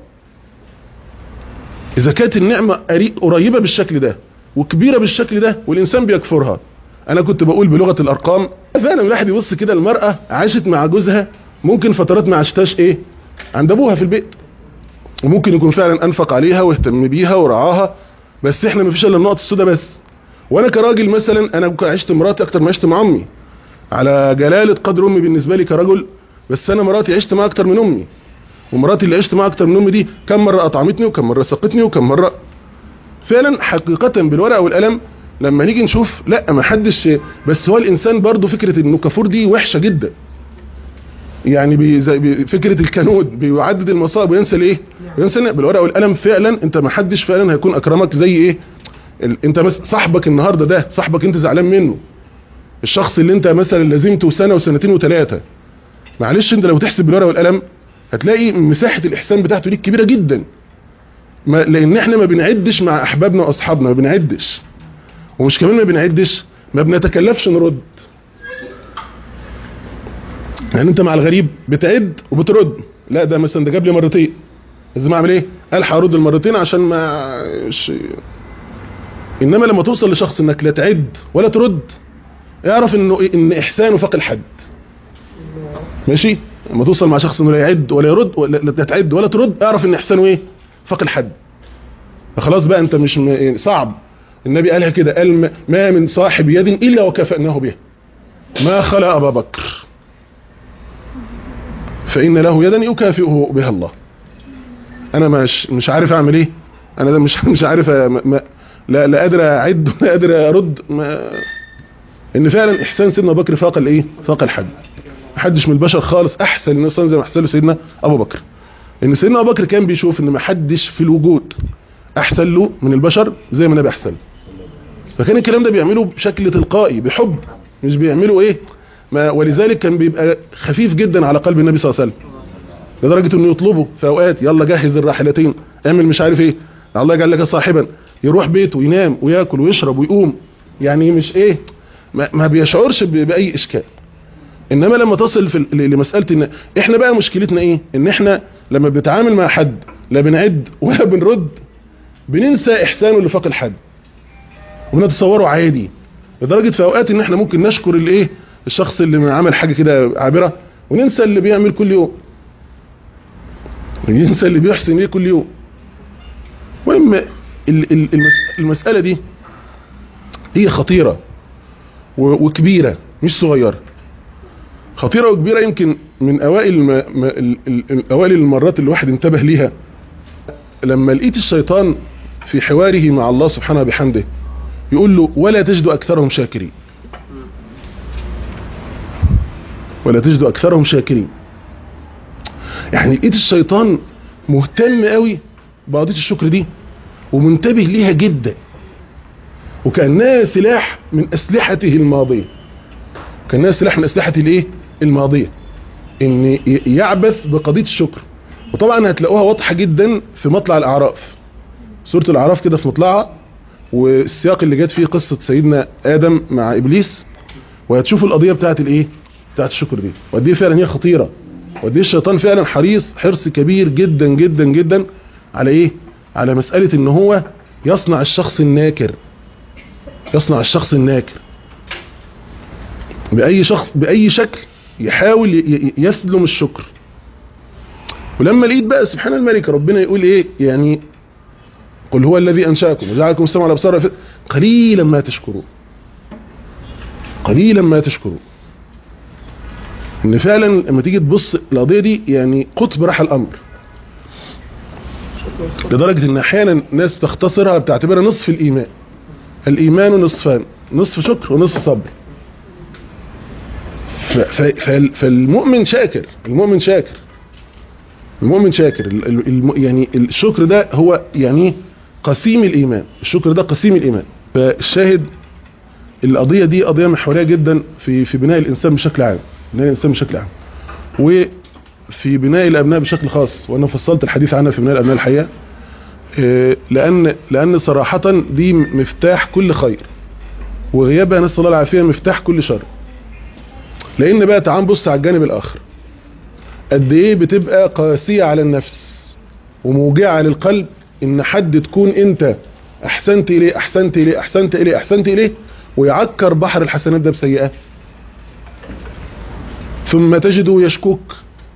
B: اذا كانت النعمة قريبة بالشكل ده وكبيرة بالشكل ده والانسان بيكفرها انا كنت بقول بلغة الارقام فعلا الواحد يبص كده المرأة عاشت مع جوزها ممكن فترات ما عشتهاش ايه عند ابوها في البيت وممكن يكون فعلا انفق عليها واهتم بيها ورعاها بس احنا مفيش الا النقط السوداء بس وانا كراجل مثلا انا عشت مراتي اكتر ما عشت مع امي على جلالة قدر امي بالنسبة لي كرجل بس انا مراتي عشت معاها اكتر من امي ومراتي اللي عشت معاها اكتر من امي دي كم مرة اطعمتني وكم مرة سقتني وكم مرة فعلا حقيقة بالورقة والقلم لما نيجي نشوف لا ما حدش بس هو الانسان برضو فكرة انه كفور دي وحشة جدا يعني بي زي بي فكرة الكنود بيعدد المصائب وينسى الايه ينسى بالورقة والقلم فعلا انت ما حدش فعلا هيكون اكرمك زي ايه ال... انت مثلا صاحبك النهاردة ده صاحبك انت زعلان منه الشخص اللي انت مثلا لازمته سنة وسنتين وثلاثة معلش انت لو تحسب بالورقة والقلم هتلاقي مساحة الاحسان بتاعته دي كبيرة جدا ما لان احنا ما بنعدش مع احبابنا واصحابنا ما بنعدش ومش كمان ما بنعدش ما بنتكلفش نرد يعني انت مع الغريب بتعد وبترد لا ده مثلا ده جاب لي مرتين لازم اعمل ايه الحق ارد المرتين عشان ما ش... انما لما توصل لشخص انك لا تعد ولا ترد اعرف انه ان احسانه فاق الحد ماشي لما توصل مع شخص انه لا يعد ولا يرد ولا لا تعد ولا ترد اعرف ان احسانه ايه فاق الحد فخلاص بقى انت مش م... صعب النبي قالها كده قال ما من صاحب يد الا وكفأناه بها ما خلق ابا بكر فإن له يدا يكافئه بها الله أنا مش مش عارف أعمل إيه أنا ده مش مش عارف ما لا لا قادر أعد ولا قادر أرد ما إن فعلا إحسان سيدنا أبو بكر فاق الإيه فاق الحد محدش من البشر خالص أحسن الإنسان زي ما أحسن له سيدنا أبو بكر إن سيدنا أبو بكر كان بيشوف إن محدش في الوجود أحسن له من البشر زي ما النبي أحسن فكان الكلام ده بيعمله بشكل تلقائي بحب مش بيعمله إيه ما ولذلك كان بيبقى خفيف جدا على قلب النبي صلى الله عليه وسلم لدرجة انه يطلبه في اوقات يلا جهز الراحلتين اعمل مش عارف ايه الله يجعل لك صاحبا يروح بيته ينام وياكل ويشرب ويقوم يعني مش ايه ما, ما بيشعرش باي اشكال انما لما تصل في لمسألة ان احنا بقى مشكلتنا ايه ان احنا لما بنتعامل مع حد لا بنعد ولا بنرد بننسى احسانه اللي فاق الحد وبنتصوره عادي لدرجة في اوقات ان احنا ممكن نشكر اللي ايه الشخص اللي عمل حاجة كده عابرة وننسى اللي بيعمل كل يوم ينسى اللي بيحسن ليه كل يوم المهم المسألة دي هي خطيرة وكبيرة مش صغيرة خطيرة وكبيرة يمكن من اوائل ما اوائل المرات اللي الواحد انتبه ليها لما لقيت الشيطان في حواره مع الله سبحانه بحمده يقول له ولا تجد اكثرهم شاكرين ولا تجد اكثرهم شاكرين يعني لقيت الشيطان مهتم قوي بقضيه الشكر دي ومنتبه ليها جدا وكانها سلاح من اسلحته الماضيه كانها سلاح من اسلحته الايه الماضيه ان يعبث بقضيه الشكر وطبعا هتلاقوها واضحه جدا في مطلع الاعراف سوره الاعراف كده في مطلعها والسياق اللي جت فيه قصه سيدنا ادم مع ابليس وهتشوفوا القضيه بتاعت الايه بتاعت الشكر دي وقد ايه فعلا هي خطيره وقد ايه الشيطان فعلا حريص حرص كبير جدا جدا جدا على ايه على مسألة ان هو يصنع الشخص الناكر يصنع الشخص الناكر بأي شخص بأي شكل يحاول ي- ي- يسلم الشكر ولما لقيت بقى سبحان الملك ربنا يقول ايه يعني قل هو الذي انشاكم وجعلكم السمع والابصار والأفئدة. قليلا ما تشكرون قليلا ما تشكرون ان فعلا لما تيجي تبص القضيه دي يعني قطب راح الامر لدرجه ان احيانا ناس بتختصرها بتعتبرها نصف الايمان الايمان نصفان نصف شكر ونصف صبر ف- ف- فال- فالمؤمن شاكر المؤمن شاكر المؤمن شاكر ال- ال- الم- يعني الشكر ده هو يعني قسيم الايمان الشكر ده قسيم الايمان فالشاهد القضيه دي قضيه محوريه جدا في في بناء الانسان بشكل عام بناء الانسان بشكل عام وفي بناء الابناء بشكل خاص وانا فصلت الحديث عنها في بناء الابناء الحقيقه آه، لان لان صراحه دي مفتاح كل خير وغيابها نسال الله العافيه مفتاح كل شر لان بقى تعال نبص على الجانب الاخر قد ايه بتبقى قاسيه على النفس وموجعه للقلب ان حد تكون انت احسنت اليه احسنت اليه احسنت اليه احسنت اليه ويعكر بحر الحسنات ده بسيئات ثم تجده يشكوك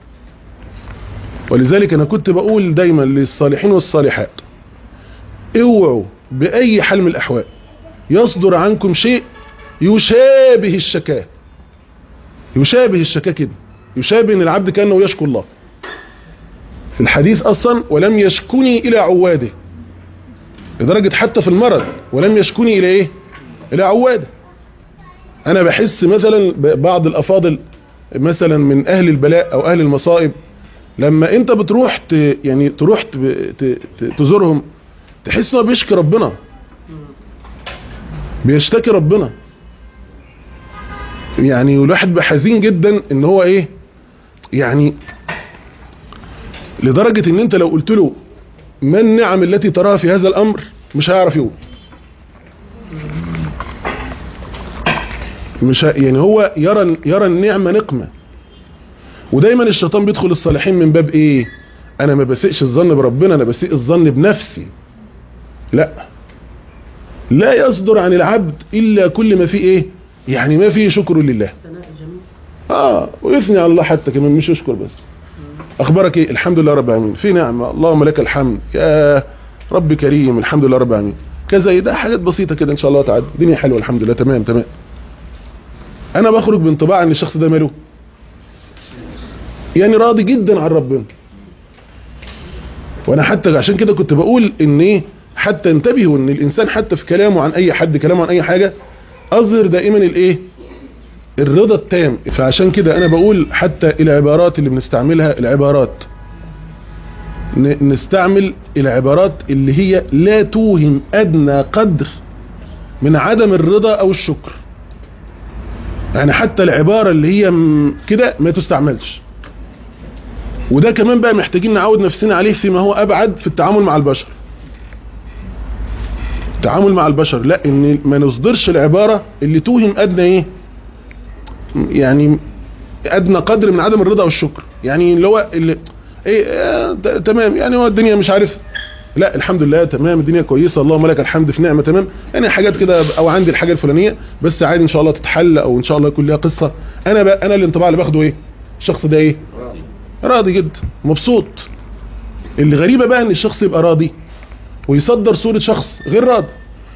B: ولذلك انا كنت بقول دايما للصالحين والصالحات اوعوا باي حال من الاحوال يصدر عنكم شيء يشابه الشكاه يشابه الشكاه كده يشابه ان العبد كانه يشكو الله في الحديث اصلا ولم يشكني الى عواده لدرجه حتى في المرض ولم يشكني الى ايه الى عواده انا بحس مثلا بعض الافاضل مثلا من اهل البلاء او اهل المصائب لما انت بتروح ت يعني تروح ت ت ت تزورهم تحس انه بيشكي ربنا بيشتكي ربنا يعني والواحد بقى حزين جدا ان هو ايه يعني لدرجة ان انت لو قلت له ما النعم التي تراها في هذا الامر مش هيعرف يقول مش ه... يعني هو يرى يرى النعمة نقمة ودايما الشيطان بيدخل الصالحين من باب ايه انا ما بسيئش الظن بربنا انا بسيء الظن بنفسي لا لا يصدر عن العبد الا كل ما فيه ايه يعني ما فيه شكر لله
C: ثناء جميل
B: اه ويثني على الله حتى كمان مش يشكر بس اخبارك ايه الحمد لله رب العالمين في نعمه اللهم لك الحمد يا رب كريم الحمد لله رب العالمين كذا ده حاجات بسيطه كده ان شاء الله تعدي الدنيا حلوه الحمد لله تمام تمام انا بخرج بانطباع ان الشخص ده ماله يعني راضي جدا عن ربنا وانا حتى عشان كده كنت بقول ان ايه حتى انتبهوا ان الانسان حتى في كلامه عن اي حد كلامه عن اي حاجه اظهر دائما الايه الرضا التام فعشان كده انا بقول حتى العبارات اللي بنستعملها العبارات ن- نستعمل العبارات اللي هي لا توهم ادنى قدر من عدم الرضا او الشكر يعني حتى العبارة اللي هي م- كده ما تستعملش وده كمان بقى محتاجين نعود نفسنا عليه فيما هو ابعد في التعامل مع البشر التعامل مع البشر لا ان ما نصدرش العبارة اللي توهم ادنى ايه يعني ادنى قدر من عدم الرضا والشكر يعني اللي هو اللي ايه آه، ت- تمام يعني هو الدنيا مش عارف لا الحمد لله تمام الدنيا كويسه اللهم لك الحمد في نعمه تمام يعني حاجات كده او عندي الحاجه الفلانيه بس عادي ان شاء الله تتحل او ان شاء الله يكون لها قصه انا بقى انا الانطباع اللي باخده ايه الشخص ده ايه راضي جدا مبسوط اللي غريبه بقى ان الشخص يبقى راضي ويصدر صوره شخص غير راضي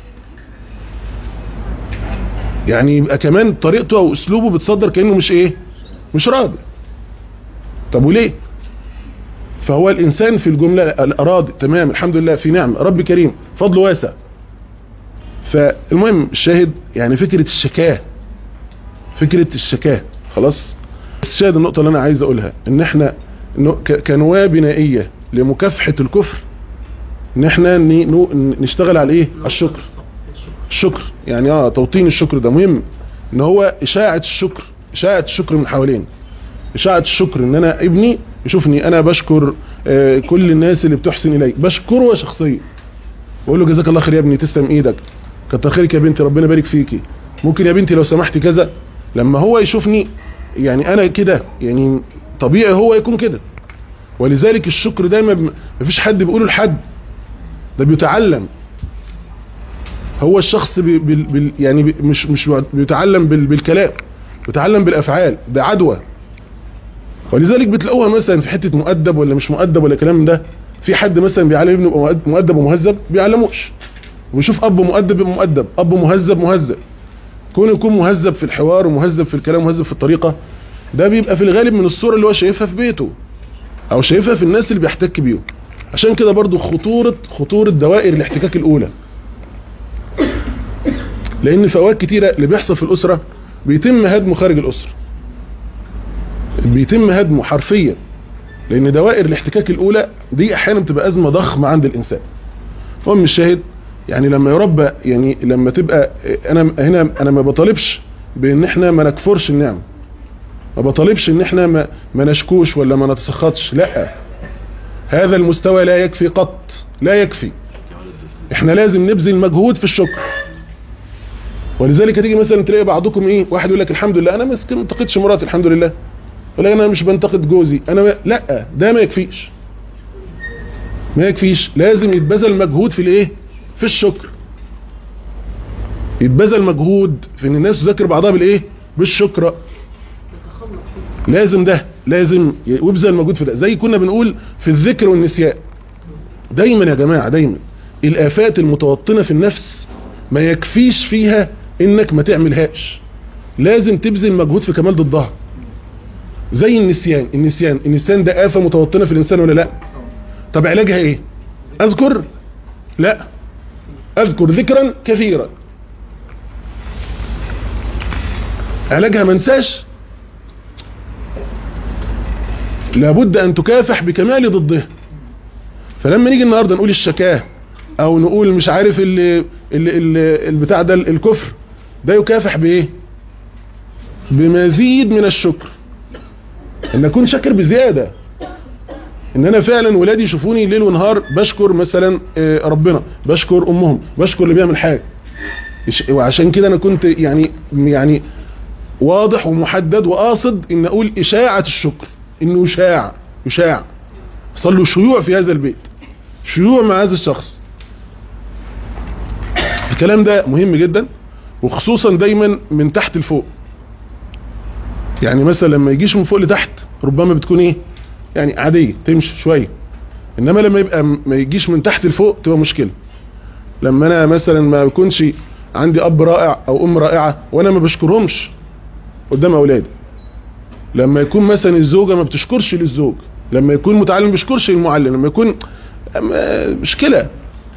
B: يعني يبقى كمان طريقته او اسلوبه بتصدر كانه مش ايه مش راضي طب وليه فهو الانسان في الجمله راضي تمام الحمد لله في نعمه رب كريم فضل واسع فالمهم الشاهد يعني فكره الشكاه فكره الشكاه خلاص الشاهد النقطه اللي انا عايز اقولها ان احنا إنه ك- كنواه بنائيه لمكافحه الكفر ان احنا ن- نو- نشتغل على ايه على الشكر الشكر يعني اه توطين الشكر ده مهم ان هو اشاعة الشكر اشاعة الشكر من حوالين اشاعة الشكر ان انا ابني يشوفني انا بشكر آه كل الناس اللي بتحسن الي بشكره شخصيا بقول له جزاك الله خير يا ابني تسلم ايدك كتر خيرك يا بنتي ربنا يبارك فيكي ممكن يا بنتي لو سمحتي كذا لما هو يشوفني يعني انا كده يعني طبيعي هو يكون كده ولذلك الشكر دايما ب- مفيش حد بيقوله لحد ده بيتعلم هو الشخص بي بي بي يعني بي مش مش بيتعلم بال بالكلام بيتعلم بالافعال ده عدوى ولذلك بتلاقوها مثلا في حته مؤدب ولا مش مؤدب ولا كلام من ده في حد مثلا بيعلم ابنه يبقى مؤد- مؤدب ومهذب بيعلموش ويشوف اب مؤدب يبقى مؤدب اب مهذب مهذب كونه يكون مهذب في الحوار ومهذب في الكلام ومهذب في الطريقه ده بيبقى في الغالب من الصوره اللي هو شايفها في بيته او شايفها في الناس اللي بيحتك بيهم عشان كده برضو خطوره خطوره دوائر الاحتكاك الاولى لان في اوقات كتيره اللي بيحصل في الاسره بيتم هدمه خارج الاسره بيتم هدمه حرفيا لان دوائر الاحتكاك الاولى دي احيانا بتبقى ازمه ضخمه عند الانسان فهم الشاهد يعني لما يربى يعني لما تبقى انا هنا انا ما بطالبش بان احنا ما نكفرش النعم ما بطالبش ان احنا ما, ما نشكوش ولا ما نتسخطش لا هذا المستوى لا يكفي قط لا يكفي احنا لازم نبذل مجهود في الشكر ولذلك تيجي مثلا تلاقي بعضكم ايه واحد يقول لك الحمد لله انا مسكين ما انتقدش مراتي الحمد لله ولا انا مش بنتقد جوزي انا ما لا ده ما يكفيش ما يكفيش لازم يتبذل مجهود في الايه في الشكر يتبذل مجهود في ان الناس تذكر بعضها بالايه بالشكر لازم ده لازم يبذل مجهود في ده زي كنا بنقول في الذكر والنسيان دايما يا جماعة دايما الآفات المتوطنة في النفس ما يكفيش فيها انك ما تعملهاش لازم تبذل مجهود في كمال ضدها زي النسيان النسيان النسيان ده آفة متوطنة في الإنسان ولا لا طب علاجها ايه اذكر لا اذكر ذكرا كثيرا علاجها منساش لابد ان تكافح بكمال ضدها فلما نيجي النهارده نقول الشكاه او نقول مش عارف اللي اللي اللي البتاع ده الكفر ده يكافح بايه بمزيد من الشكر ان اكون شاكر بزياده ان انا فعلا ولادي يشوفوني ليل ونهار بشكر مثلا آه، ربنا بشكر امهم بشكر اللي بيعمل حاجه يش- وعشان كده انا كنت يعني يعني واضح ومحدد وقاصد ان اقول اشاعه الشكر انه يشاع يشاع صار له شيوع في هذا البيت شيوع مع هذا الشخص الكلام ده مهم جدا وخصوصا دايما من تحت لفوق يعني مثلا لما يجيش من فوق لتحت ربما بتكون ايه يعني عادية تمشي شوية انما لما يبقى م- ما يجيش من تحت لفوق تبقى مشكلة لما انا مثلا ما يكونش عندي اب رائع او ام رائعة وانا ما بشكرهمش قدام اولادي لما يكون مثلا الزوجة ما بتشكرش للزوج لما يكون متعلم ما بيشكرش للمعلم لما يكون أم- مشكلة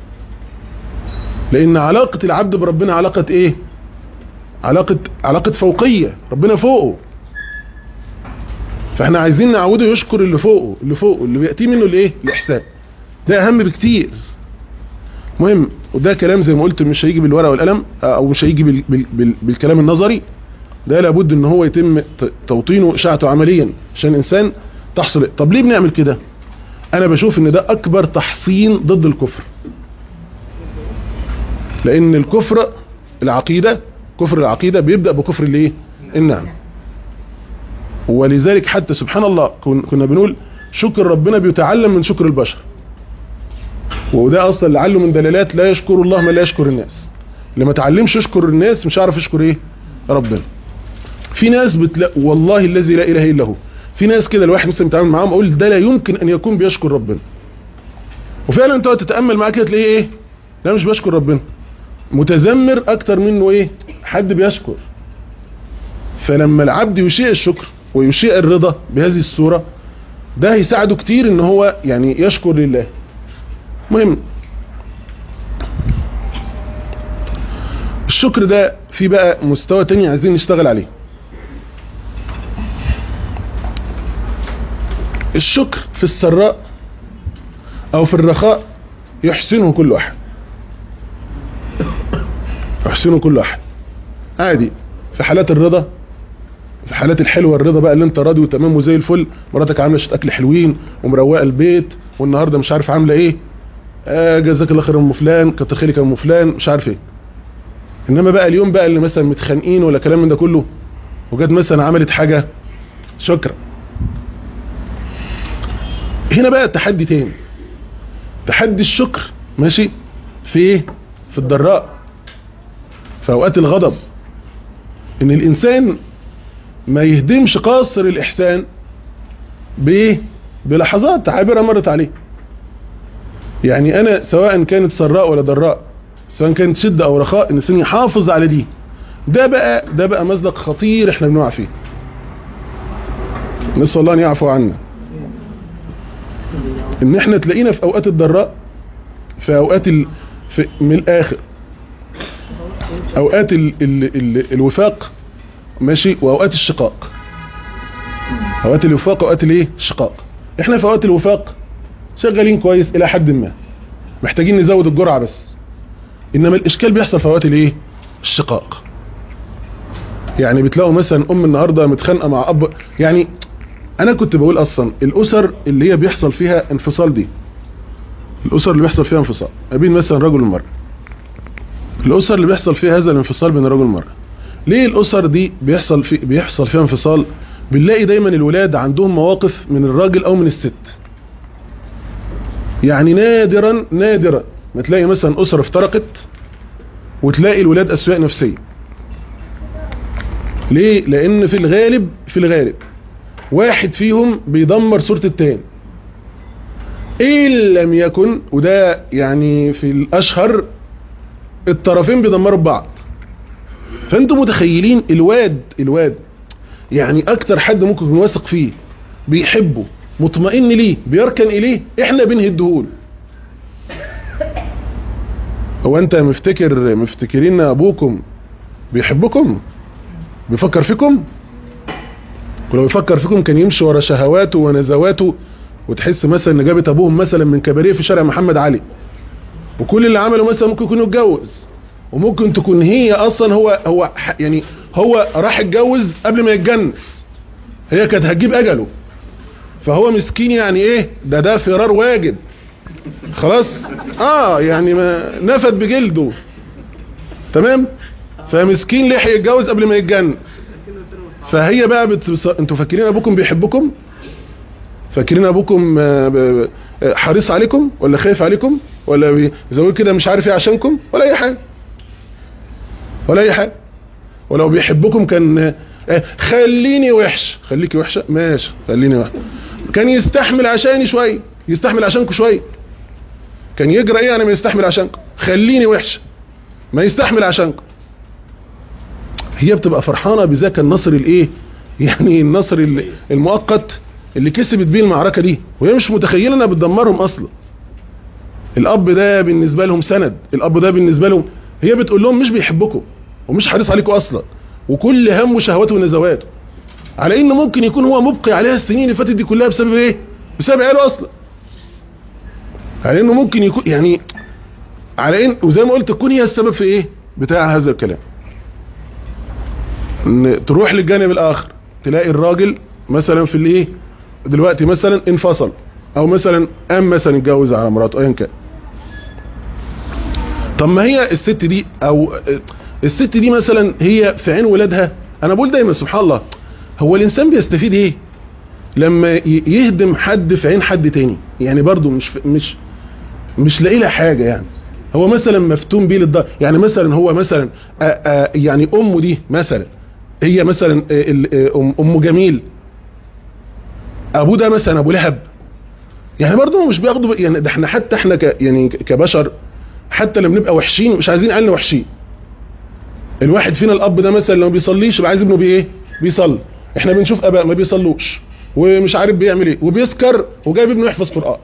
B: لان علاقة العبد بربنا علاقة ايه علاقة علاقة فوقية ربنا فوقه فاحنا عايزين نعوده يشكر اللي فوقه اللي فوقه اللي بيأتي منه الايه الاحسان ده اهم بكتير مهم وده كلام زي ما قلت مش هيجي بالورقه والقلم او مش هيجي بال بال بال بالكلام النظري ده لابد ان هو يتم ت- توطينه واشاعته عمليا عشان الانسان تحصل طب ليه بنعمل كده انا بشوف ان ده اكبر تحصين ضد الكفر لان الكفر العقيده كفر العقيده بيبدا بكفر الايه النعم ولذلك حتى سبحان الله كن- كنا بنقول شكر ربنا بيتعلم من شكر البشر وده اصلا لعله من دلالات لا يشكر الله من لا يشكر الناس اللي ما تعلمش يشكر الناس مش عارف يشكر ايه ربنا في ناس بتلاقي والله الذي لا اله الا هو في ناس كده الواحد مثلا بيتعامل معاهم اقول ده لا يمكن ان يكون بيشكر ربنا وفعلا انت تتامل معاه كده تلاقيه ايه لا مش بيشكر ربنا متذمر اكتر منه ايه حد بيشكر فلما العبد يشيء الشكر ويشيء الرضا بهذه الصورة ده هيساعده كتير ان هو يعني يشكر لله مهم الشكر ده في بقى مستوى تاني عايزين نشتغل عليه الشكر في السراء او في الرخاء يحسنه كل واحد يحسنه كل واحد عادي في حالات الرضا في حالات الحلوه الرضا بقى اللي انت راضي وتمام وزي الفل مراتك عامله شويه اكل حلوين ومروقه البيت والنهارده مش عارف عامله ايه آه جزاك الله خير يا ام فلان كتر خيرك يا ام فلان مش عارف ايه انما بقى اليوم بقى اللي مثلا متخانقين ولا كلام من ده كله وجت مثلا عملت حاجه شكرا هنا بقى تحدي تاني تحدي الشكر ماشي في ايه في الضراء في اوقات الغضب ان الانسان ما يهدمش قاصر الاحسان بايه بلحظات عابره مرت عليه يعني انا سواء كانت سراء ولا ضراء سواء كانت شده او رخاء الانسان يحافظ على دي ده بقى ده بقى مصدق خطير احنا بنقع فيه نسال الله ان يعفو عنا ان احنا تلاقينا في اوقات الضراء في اوقات ال... في من الاخر اوقات ال... ال... ال... الوفاق ماشي واوقات الشقاق اوقات الوفاق واوقات الايه الشقاق احنا في اوقات الوفاق شغالين كويس الى حد ما محتاجين نزود الجرعه بس انما الاشكال بيحصل في اوقات الايه الشقاق يعني بتلاقوا مثلا ام النهارده متخانقه مع اب يعني انا كنت بقول اصلا الاسر اللي هي بيحصل فيها انفصال دي الاسر اللي بيحصل فيها انفصال ما بين مثلا رجل ومرأة الاسر اللي بيحصل فيها هذا الانفصال بين الرجل والمرأة ليه الاسر دي بيحصل في بيحصل فيها انفصال بنلاقي دايما الولاد عندهم مواقف من الراجل او من الست يعني نادرا نادرا ما تلاقي مثلا اسره افترقت وتلاقي الولاد اسواق نفسيه ليه لان في الغالب في الغالب واحد فيهم بيدمر صورة التاني إن لم يكن وده يعني في الأشهر الطرفين بيدمروا بعض فأنتم متخيلين الواد الواد يعني أكتر حد ممكن يكون واثق فيه بيحبه مطمئن ليه بيركن إليه إحنا بنهدهول هو أنت مفتكر مفتكرين أبوكم بيحبكم بيفكر فيكم ولو يفكر فيكم كان يمشي ورا شهواته ونزواته وتحس مثلا ان جابت ابوهم مثلا من كباريه في شارع محمد علي وكل اللي عمله مثلا ممكن يكون يتجوز وممكن تكون هي اصلا هو هو يعني هو راح يتجوز قبل ما يتجنس هي كانت هتجيب اجله فهو مسكين يعني ايه ده ده فرار واجب خلاص اه يعني ما نفد بجلده تمام فمسكين لحق يتجوز قبل ما يتجنس فهي بقى بت... انتوا فاكرين ابوكم بيحبكم فاكرين ابوكم حريص عليكم ولا خايف عليكم ولا بيزود كده مش عارف ايه عشانكم ولا اي حاجه ولا اي حاجه ولو بيحبكم كان خليني وحش خليكي وحشه ماشي خليني وحش كان يستحمل عشاني شويه يستحمل عشانكم شويه كان يجرى ايه انا ما يستحمل عشانكم خليني وحش ما يستحمل عشانكم هي بتبقى فرحانة بذاك النصر الايه يعني النصر المؤقت اللي كسبت بيه المعركة دي وهي مش متخيلة انها بتدمرهم اصلا الاب ده بالنسبة لهم سند الاب ده بالنسبة لهم هي بتقول لهم مش بيحبكم ومش حريص عليكم اصلا وكل همه شهواته ونزواته على ان ممكن يكون هو مبقي عليها السنين اللي فاتت دي كلها بسبب ايه بسبب عياله اصلا على انه ممكن يكون يعني على ان وزي ما قلت تكون هي السبب في ايه بتاع هذا الكلام ان تروح للجانب الاخر تلاقي الراجل مثلا في الايه دلوقتي مثلا انفصل او مثلا قام مثلا يتجوز على مراته ايا كان طب ما هي الست دي او الست دي مثلا هي في عين ولادها انا بقول دايما سبحان الله هو الانسان بيستفيد ايه لما يهدم حد في عين حد تاني يعني برضو مش مش مش لاقي لها حاجه يعني هو مثلا مفتون بيه للضرب يعني مثلا هو مثلا آآ آآ يعني امه دي مثلا هي مثلا ام جميل ابوه ده مثلا ابو لهب يعني برضه مش بياخدوا يعني ده احنا حتى احنا ك يعني كبشر حتى لما بنبقى وحشين مش عايزين عيالنا وحشين الواحد فينا الاب ده مثلا لو ما بيصليش يبقى عايز ابنه بايه بيصلي احنا بنشوف اباء ما بيصلوش ومش عارف بيعمل ايه وبيسكر وجايب ابنه يحفظ قران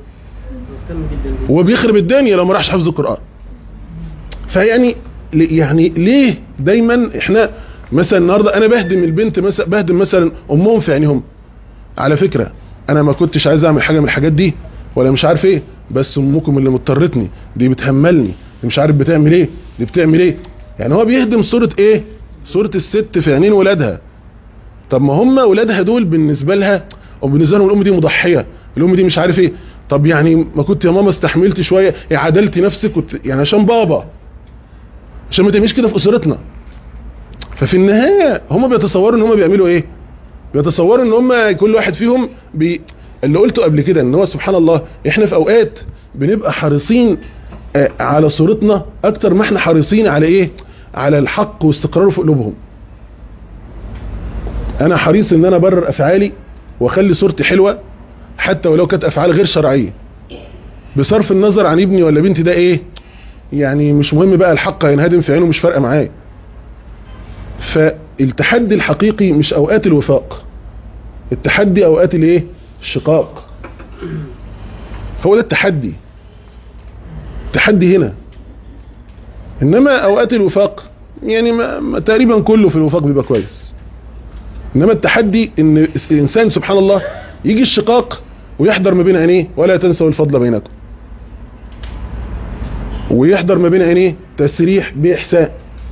B: وبيخرب الدنيا لو ما راحش حفظ القران فيعني يعني ليه دايما احنا مثلا النهارده انا بهدم البنت مثلا بهدم مثلا امهم في عينيهم على فكره انا ما كنتش عايز اعمل حاجه من الحاجات دي ولا مش عارف ايه بس امكم اللي مضطرتني دي بتهملني دي مش عارف بتعمل ايه دي بتعمل ايه يعني هو بيهدم صوره ايه صوره الست في عينين ولادها طب ما هم ولادها دول بالنسبه لها او بالنسبه لهم الام دي مضحيه الام دي مش عارف ايه طب يعني ما كنت يا ماما استحملت شويه عدلتي نفسك وت... يعني عشان بابا عشان ما تعمليش كده في اسرتنا ففي النهايه هم بيتصوروا ان هم بيعملوا ايه بيتصوروا ان هم كل واحد فيهم بي اللي قلته قبل كده ان هو سبحان الله احنا في اوقات بنبقى حريصين آه، على صورتنا اكتر ما احنا حريصين على ايه على الحق واستقراره في قلوبهم انا حريص ان انا ابرر افعالي واخلي صورتي حلوه حتى ولو كانت افعال غير شرعيه بصرف النظر عن ابني ولا بنتي ده ايه يعني مش مهم بقى الحق هينهدم في عينه مش فارقه معايا فالتحدي الحقيقي مش اوقات الوفاق التحدي اوقات الايه الشقاق هو ده التحدي التحدي هنا انما اوقات الوفاق يعني ما ما تقريبا كله في الوفاق بيبقى كويس انما التحدي ان الانسان سبحان الله يجي الشقاق ويحضر ما بين عينيه ولا تنسوا الفضل بينكم ويحضر ما بين عينيه تسريح باحسان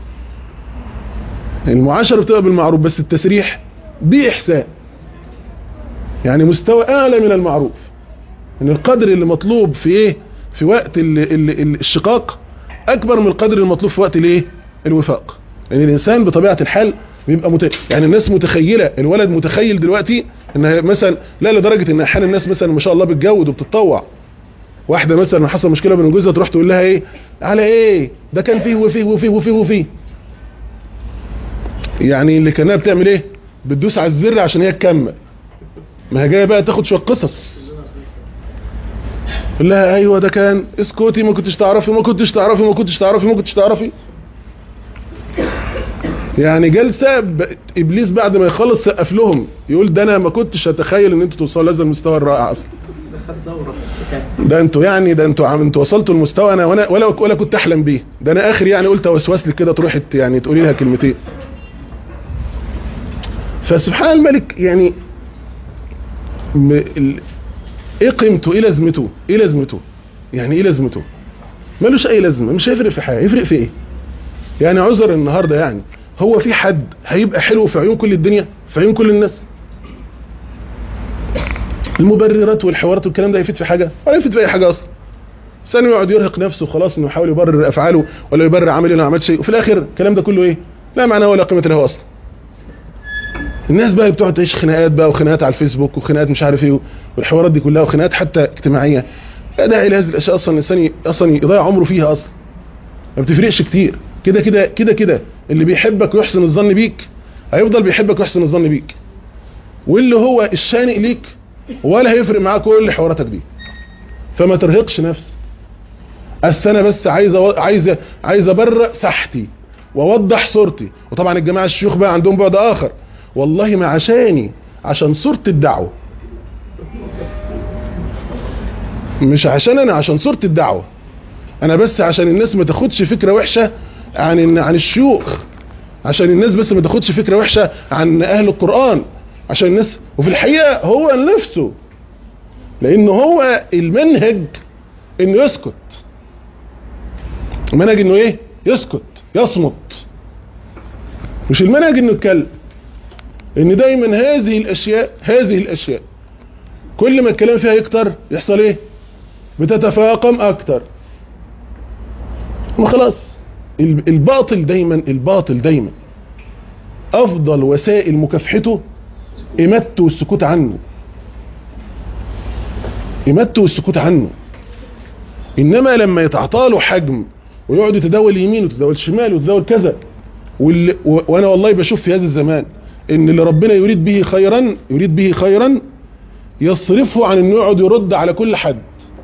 B: المعاشره بتبقى بالمعروف بس التسريح باحسان يعني مستوى اعلى من المعروف ان القدر اللي مطلوب في ايه في وقت ال ال ال الشقاق اكبر من القدر المطلوب في وقت الايه الوفاق لان يعني الانسان بطبيعه الحال بيبقى مت... يعني الناس متخيله الولد متخيل دلوقتي ان مثلا لا لدرجه ان احيانا الناس مثلا ما شاء الله بتجود وبتتطوع واحده مثلا حصل مشكله بين جوزها تروح تقول لها ايه على ايه ده كان فيه وفيه وفيه وفيه وفيه يعني اللي كانها بتعمل ايه بتدوس على الزر عشان هي تكمل ما هي جايه بقى تاخد شويه قصص لا ايوه ده كان اسكتي ما كنتش تعرفي ما كنتش تعرفي ما كنتش تعرفي ما كنتش تعرفي يعني جلسه ب... ابليس بعد ما يخلص سقف لهم يقول ده انا ما كنتش اتخيل ان انتوا توصلوا لهذا المستوى الرائع اصلا ده انتوا يعني ده انتوا عم انتوا وصلتوا المستوى انا وانا ولا ولا كنت احلم بيه ده انا اخر يعني قلت اوسوس لك كده تروحي يعني تقولي لها كلمتين فسبحان الملك يعني م... ال... ايه قيمته ايه لازمته ايه لازمته يعني ايه لازمته ملوش اي لازمه مش هيفرق في حاجه يفرق في ايه يعني عذر النهارده يعني هو في حد هيبقى حلو في عيون كل الدنيا في عيون كل الناس المبررات والحوارات والكلام ده يفيد في حاجه ولا يفيد في اي حاجه اصلا ثاني يقعد يرهق نفسه خلاص انه يحاول يبرر افعاله ولا يبرر عمله انه ما عملش شيء وفي الاخر الكلام ده كله ايه لا معناه ولا قيمه له اصلا الناس بقى بتقعد تعيش خناقات بقى وخناقات على الفيسبوك وخناقات مش عارف ايه والحوارات دي كلها وخناقات حتى اجتماعيه لا داعي لهذه الاشياء اصلا الانسان اصلا يضيع عمره فيها اصلا ما بتفرقش كتير كده كده كده كده اللي بيحبك ويحسن الظن بيك هيفضل بيحبك ويحسن الظن بيك واللي هو الشانق ليك ولا هيفرق معاه كل حواراتك دي فما ترهقش نفسك اصل انا بس عايز أو... عايز عايز ابرق ساحتي واوضح صورتي وطبعا الجماعه الشيوخ بقى عندهم بعد اخر والله ما عشاني عشان صورة الدعوة مش عشان انا عشان صورة الدعوة انا بس عشان الناس ما تاخدش فكرة وحشة عن عن الشيوخ عشان الناس بس ما تاخدش فكرة وحشة عن اهل القرآن عشان الناس وفي الحقيقة هو نفسه لان هو المنهج انه يسكت المنهج انه ايه يسكت يصمت مش المنهج انه يتكلم ان دايما هذه الاشياء هذه الاشياء كل ما الكلام فيها يكتر يحصل ايه بتتفاقم اكتر وخلاص الباطل دايما الباطل دايما افضل وسائل مكافحته امته والسكوت عنه امته والسكوت عنه انما لما يتعطاله حجم ويقعد يتداول يمين ويتداول شمال ويتداول كذا واللي وانا والله بشوف في هذا الزمان ان اللي ربنا يريد به خيرا يريد به خيرا يصرفه عن انه يقعد يرد على كل حد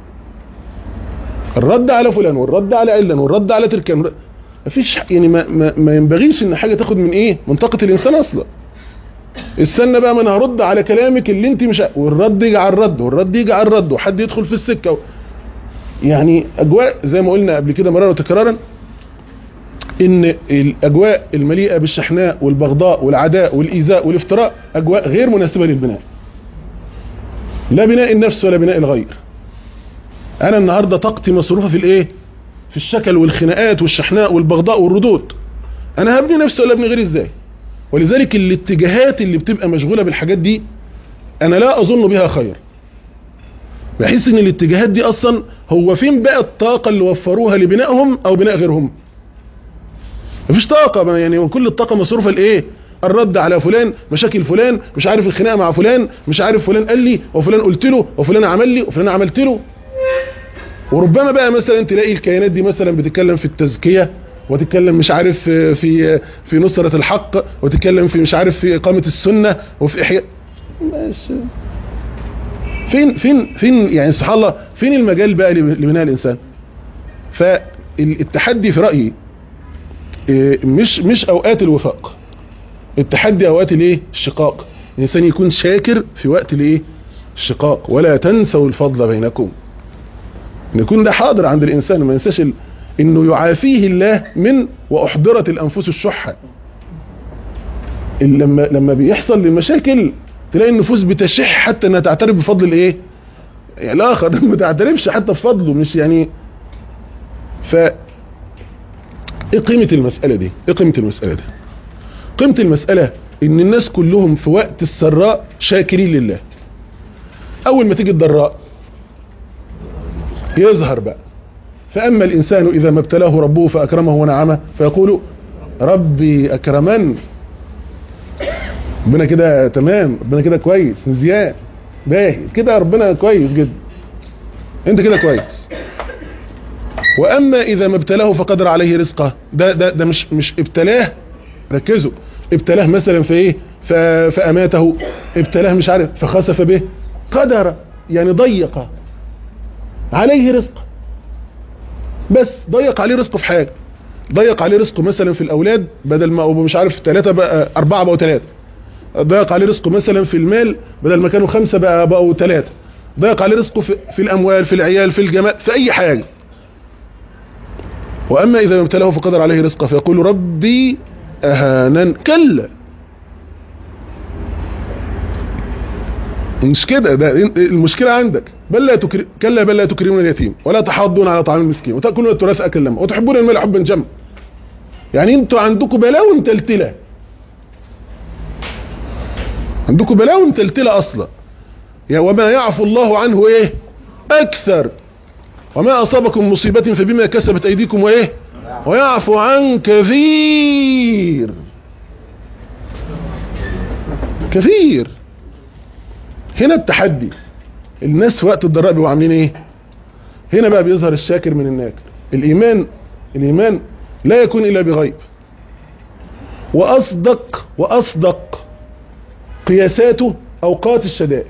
B: الرد على فلان والرد على علان والرد على تركان مفيش يعني ما, ما, ما ينبغيش ان حاجه تاخد من ايه من طاقه الانسان اصلا استنى بقى ما انا هرد على كلامك اللي انت مش والرد يجي على الرد والرد يجي على الرد وحد يدخل في السكه و... يعني اجواء زي ما قلنا قبل كده مرارا وتكرارا ان الاجواء المليئه بالشحناء والبغضاء والعداء والايذاء والافتراء اجواء غير مناسبه للبناء لا بناء النفس ولا بناء الغير انا النهارده طاقتي مصروفه في الايه في الشكل والخناقات والشحناء والبغضاء والردود انا هبني نفسي ولا ابني غيري ازاي ولذلك الاتجاهات اللي بتبقى مشغوله بالحاجات دي انا لا اظن بها خير بحس ان الاتجاهات دي اصلا هو فين بقى الطاقه اللي وفروها لبنائهم او بناء غيرهم مفيش طاقة يعني كل الطاقة مصروفة لايه الرد على فلان مشاكل فلان مش عارف الخناقه مع فلان مش عارف فلان قال لي وفلان قلت له وفلان عمل لي وفلان عملت له وربما بقى مثلا تلاقي الكيانات دي مثلا بتتكلم في التزكيه وتتكلم مش عارف في في في نصرة الحق وتتكلم في مش عارف في إقامة السنة وفي إحياء ماشي فين فين فين يعني سبحان الله فين المجال بقى لبناء الإنسان فالتحدي في رأيي إيه، مش مش أوقات الوفاق التحدي أوقات الايه الشقاق الإنسان يكون شاكر في وقت الايه الشقاق ولا تنسوا الفضل بينكم ان يكون ده حاضر عند الانسان ما ينساش ال- انه يعافيه الله من واحضرت الانفس الشحة ال- لما لما بيحصل المشاكل تلاقي النفوس بتشح حتى انها تعترف بفضل الايه يعني الاخر ما تعترفش حتى بفضله مش يعني ف ايه قيمة المسألة دي ايه قيمة المسألة دي قيمة المسألة ان الناس كلهم في وقت السراء شاكرين لله اول ما تيجي الضراء يظهر بقى فأما الإنسان إذا ما ابتلاه ربه فأكرمه ونعمه فيقول ربي أكرمن ربنا كده تمام ربنا كده كويس زياد باهي كده ربنا كويس جدا انت كده كويس واما اذا ما ابتلاه فقدر عليه رزقه ده ده ده مش مش ابتلاه ركزوا ابتلاه مثلا في ايه ف- فاماته ابتلاه مش عارف فخسف به قدر يعني ضيق عليه رزقه بس ضيق عليه رزقه في حاجه ضيق عليه رزقه مثلا في الاولاد بدل ما هو مش عارف ثلاثه بقى اربعه بقوا ثلاثه ضيق عليه رزقه مثلا في المال بدل ما كانوا خمسه بقى بقوا ثلاثه ضيق عليه رزقه في, في الاموال في العيال في الجمال في اي حاجه واما اذا ما ابتلاه فقدر عليه رزقه فيقول ربي اهانا كلا مش كده ده المشكله عندك بل لا تكرم كلا بل لا تكرمون اليتيم ولا تحاضون على طعام المسكين وتاكلون التراث اكلا لما وتحبون المال حبا جما يعني انتوا عندكم بلاوي متلتله عندكم بلاوي متلتله اصلا يا وما يعفو الله عنه ايه اكثر وما اصابكم مصيبه فبما كسبت ايديكم وايه ويعفو عن كثير كثير هنا التحدي الناس في وقت الضراء بيبقوا عاملين ايه هنا بقى بيظهر الشاكر من الناكر الايمان الايمان لا يكون الا بغيب واصدق واصدق قياساته اوقات الشدائد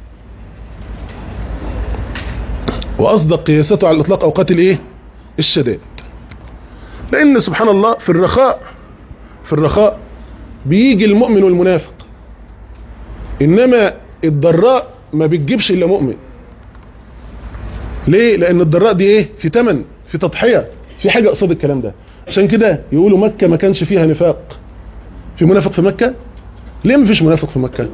B: واصدق قياساته على الاطلاق اوقات الايه الشدائد لان سبحان الله في الرخاء في الرخاء بيجي المؤمن والمنافق انما الضراء ما بتجيبش الا مؤمن ليه لان الضراء دي ايه في تمن في تضحيه في حاجه قصاد الكلام ده عشان كده يقولوا مكه ما كانش فيها نفاق في منافق في مكه ليه ما فيش منافق في مكه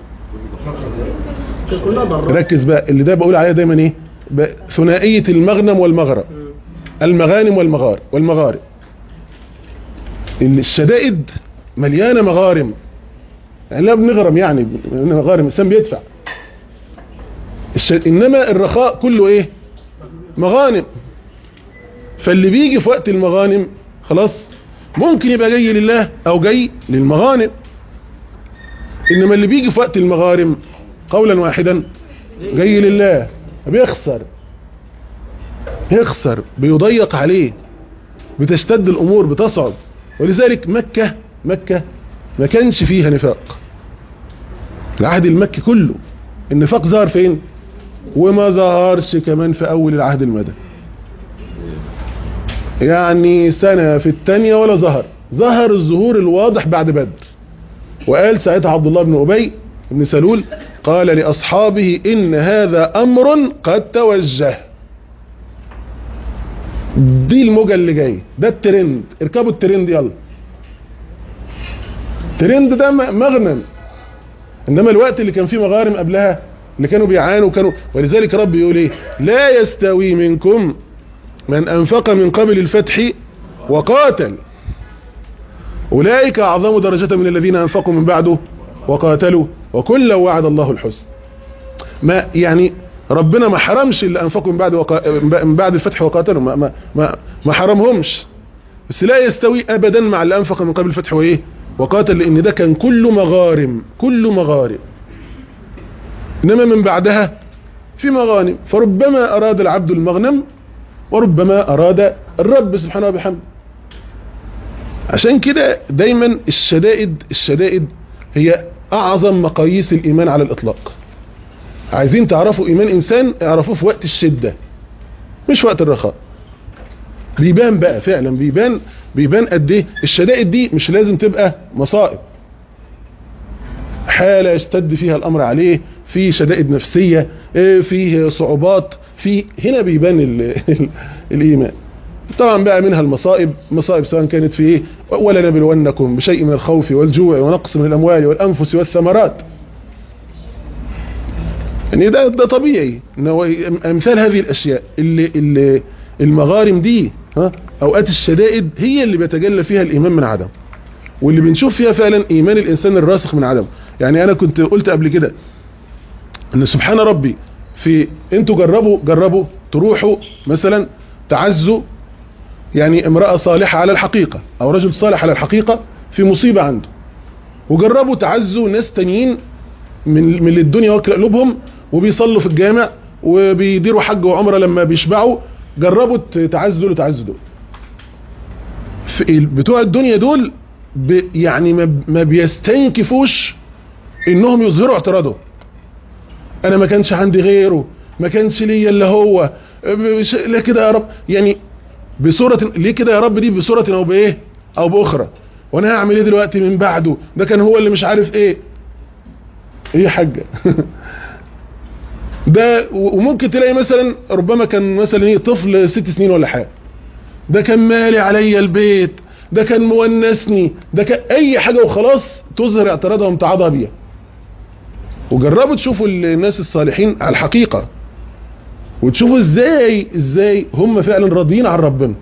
C: كلها ضرر
B: ركز بقى اللي ده بقول عليها دايما ايه بقى ثنائيه المغنم والمغرب المغانم والمغار والمغارب الشدائد مليانه مغارم يعني لا بنغرم يعني مغارم الانسان بيدفع الش... انما الرخاء كله ايه مغانم فاللي بيجي في وقت المغانم خلاص ممكن يبقى جاي لله او جاي للمغانم انما اللي بيجي في وقت المغارم قولا واحدا جاي لله بيخسر بيخسر بيضيق عليه بتشتد الامور بتصعب ولذلك مكة مكة ما كانش فيها نفاق العهد المكي كله النفاق ظهر فين وما ظهرش كمان في اول العهد المدني يعني سنة في التانية ولا ظهر ظهر الظهور الواضح بعد بدر وقال ساعتها عبد الله بن أبي بن سلول قال لأصحابه إن هذا أمر قد توجه دي الموجة اللي جاي ده الترند اركبوا الترند يلا الترند ده م- مغنم انما الوقت اللي كان فيه مغارم قبلها اللي كانوا بيعانوا كانوا ولذلك رب يقول ايه لا يستوي منكم من انفق من قبل الفتح وقاتل اولئك اعظم درجة من الذين انفقوا من بعده وقاتلوا وكلا وعد الله الحسن ما يعني ربنا ما حرمش اللي انفقوا من بعد وقا... من بعد الفتح وقاتلوا ما ما ما, ما حرمهمش بس لا يستوي ابدا مع اللي انفق من قبل الفتح وايه وقاتل لان ده كان كله مغارم كله مغارم انما من بعدها في مغانم فربما اراد العبد المغنم وربما اراد الرب سبحانه وبحمده عشان كده دايما الشدائد الشدائد هي اعظم مقاييس الايمان على الاطلاق عايزين تعرفوا ايمان انسان اعرفوه في وقت الشدة مش وقت الرخاء بيبان بقى فعلا بيبان بيبان قد ايه الشدائد دي مش لازم تبقى مصائب حالة يشتد فيها الامر عليه في شدائد نفسية إيه، فيه صعوبات في هنا بيبان ال ال الايمان طبعا بقى منها المصائب مصائب سواء كانت في ايه ولنبلونكم بشيء من الخوف والجوع ونقص من الاموال والانفس والثمرات يعني ده ده طبيعي ان هو امثال هذه الاشياء اللي اللي المغارم دي ها اوقات الشدائد هي اللي بيتجلى فيها الايمان من عدم واللي بنشوف فيها فعلا ايمان الانسان الراسخ من عدم يعني انا كنت قلت قبل كده ان سبحان ربي في انتوا جربوا جربوا تروحوا مثلا تعزوا يعني امرأة صالحة على الحقيقة او رجل صالح على الحقيقة في مصيبة عنده وجربوا تعزوا ناس تانيين من من الدنيا واكل قلوبهم وبيصلوا في الجامع وبيديروا حج وعمره لما بيشبعوا جربوا تعزوا دول وتعزوا دول في ال- بتوع الدنيا دول ب يعني ما, ما بيستنكفوش انهم يظهروا اعتراضهم انا ما كانش عندي غيره ما كانش ليا الا هو مش- لا كده يا رب يعني بصورة ليه كده يا رب دي بصورة او بايه او باخرى وانا هعمل ايه دلوقتي من بعده ده كان هو اللي مش عارف ايه ايه يا حاجة ده و- وممكن تلاقي مثلا ربما كان مثلا ايه طفل ست سنين ولا حاجة ده كان مالي عليا البيت ده كان مونسني ده كان اي حاجة وخلاص تظهر اعتراضها وامتعاضها بيها وجربوا تشوفوا الناس الصالحين على الحقيقة وتشوفوا ازاي ازاي هم فعلا راضيين عن ربنا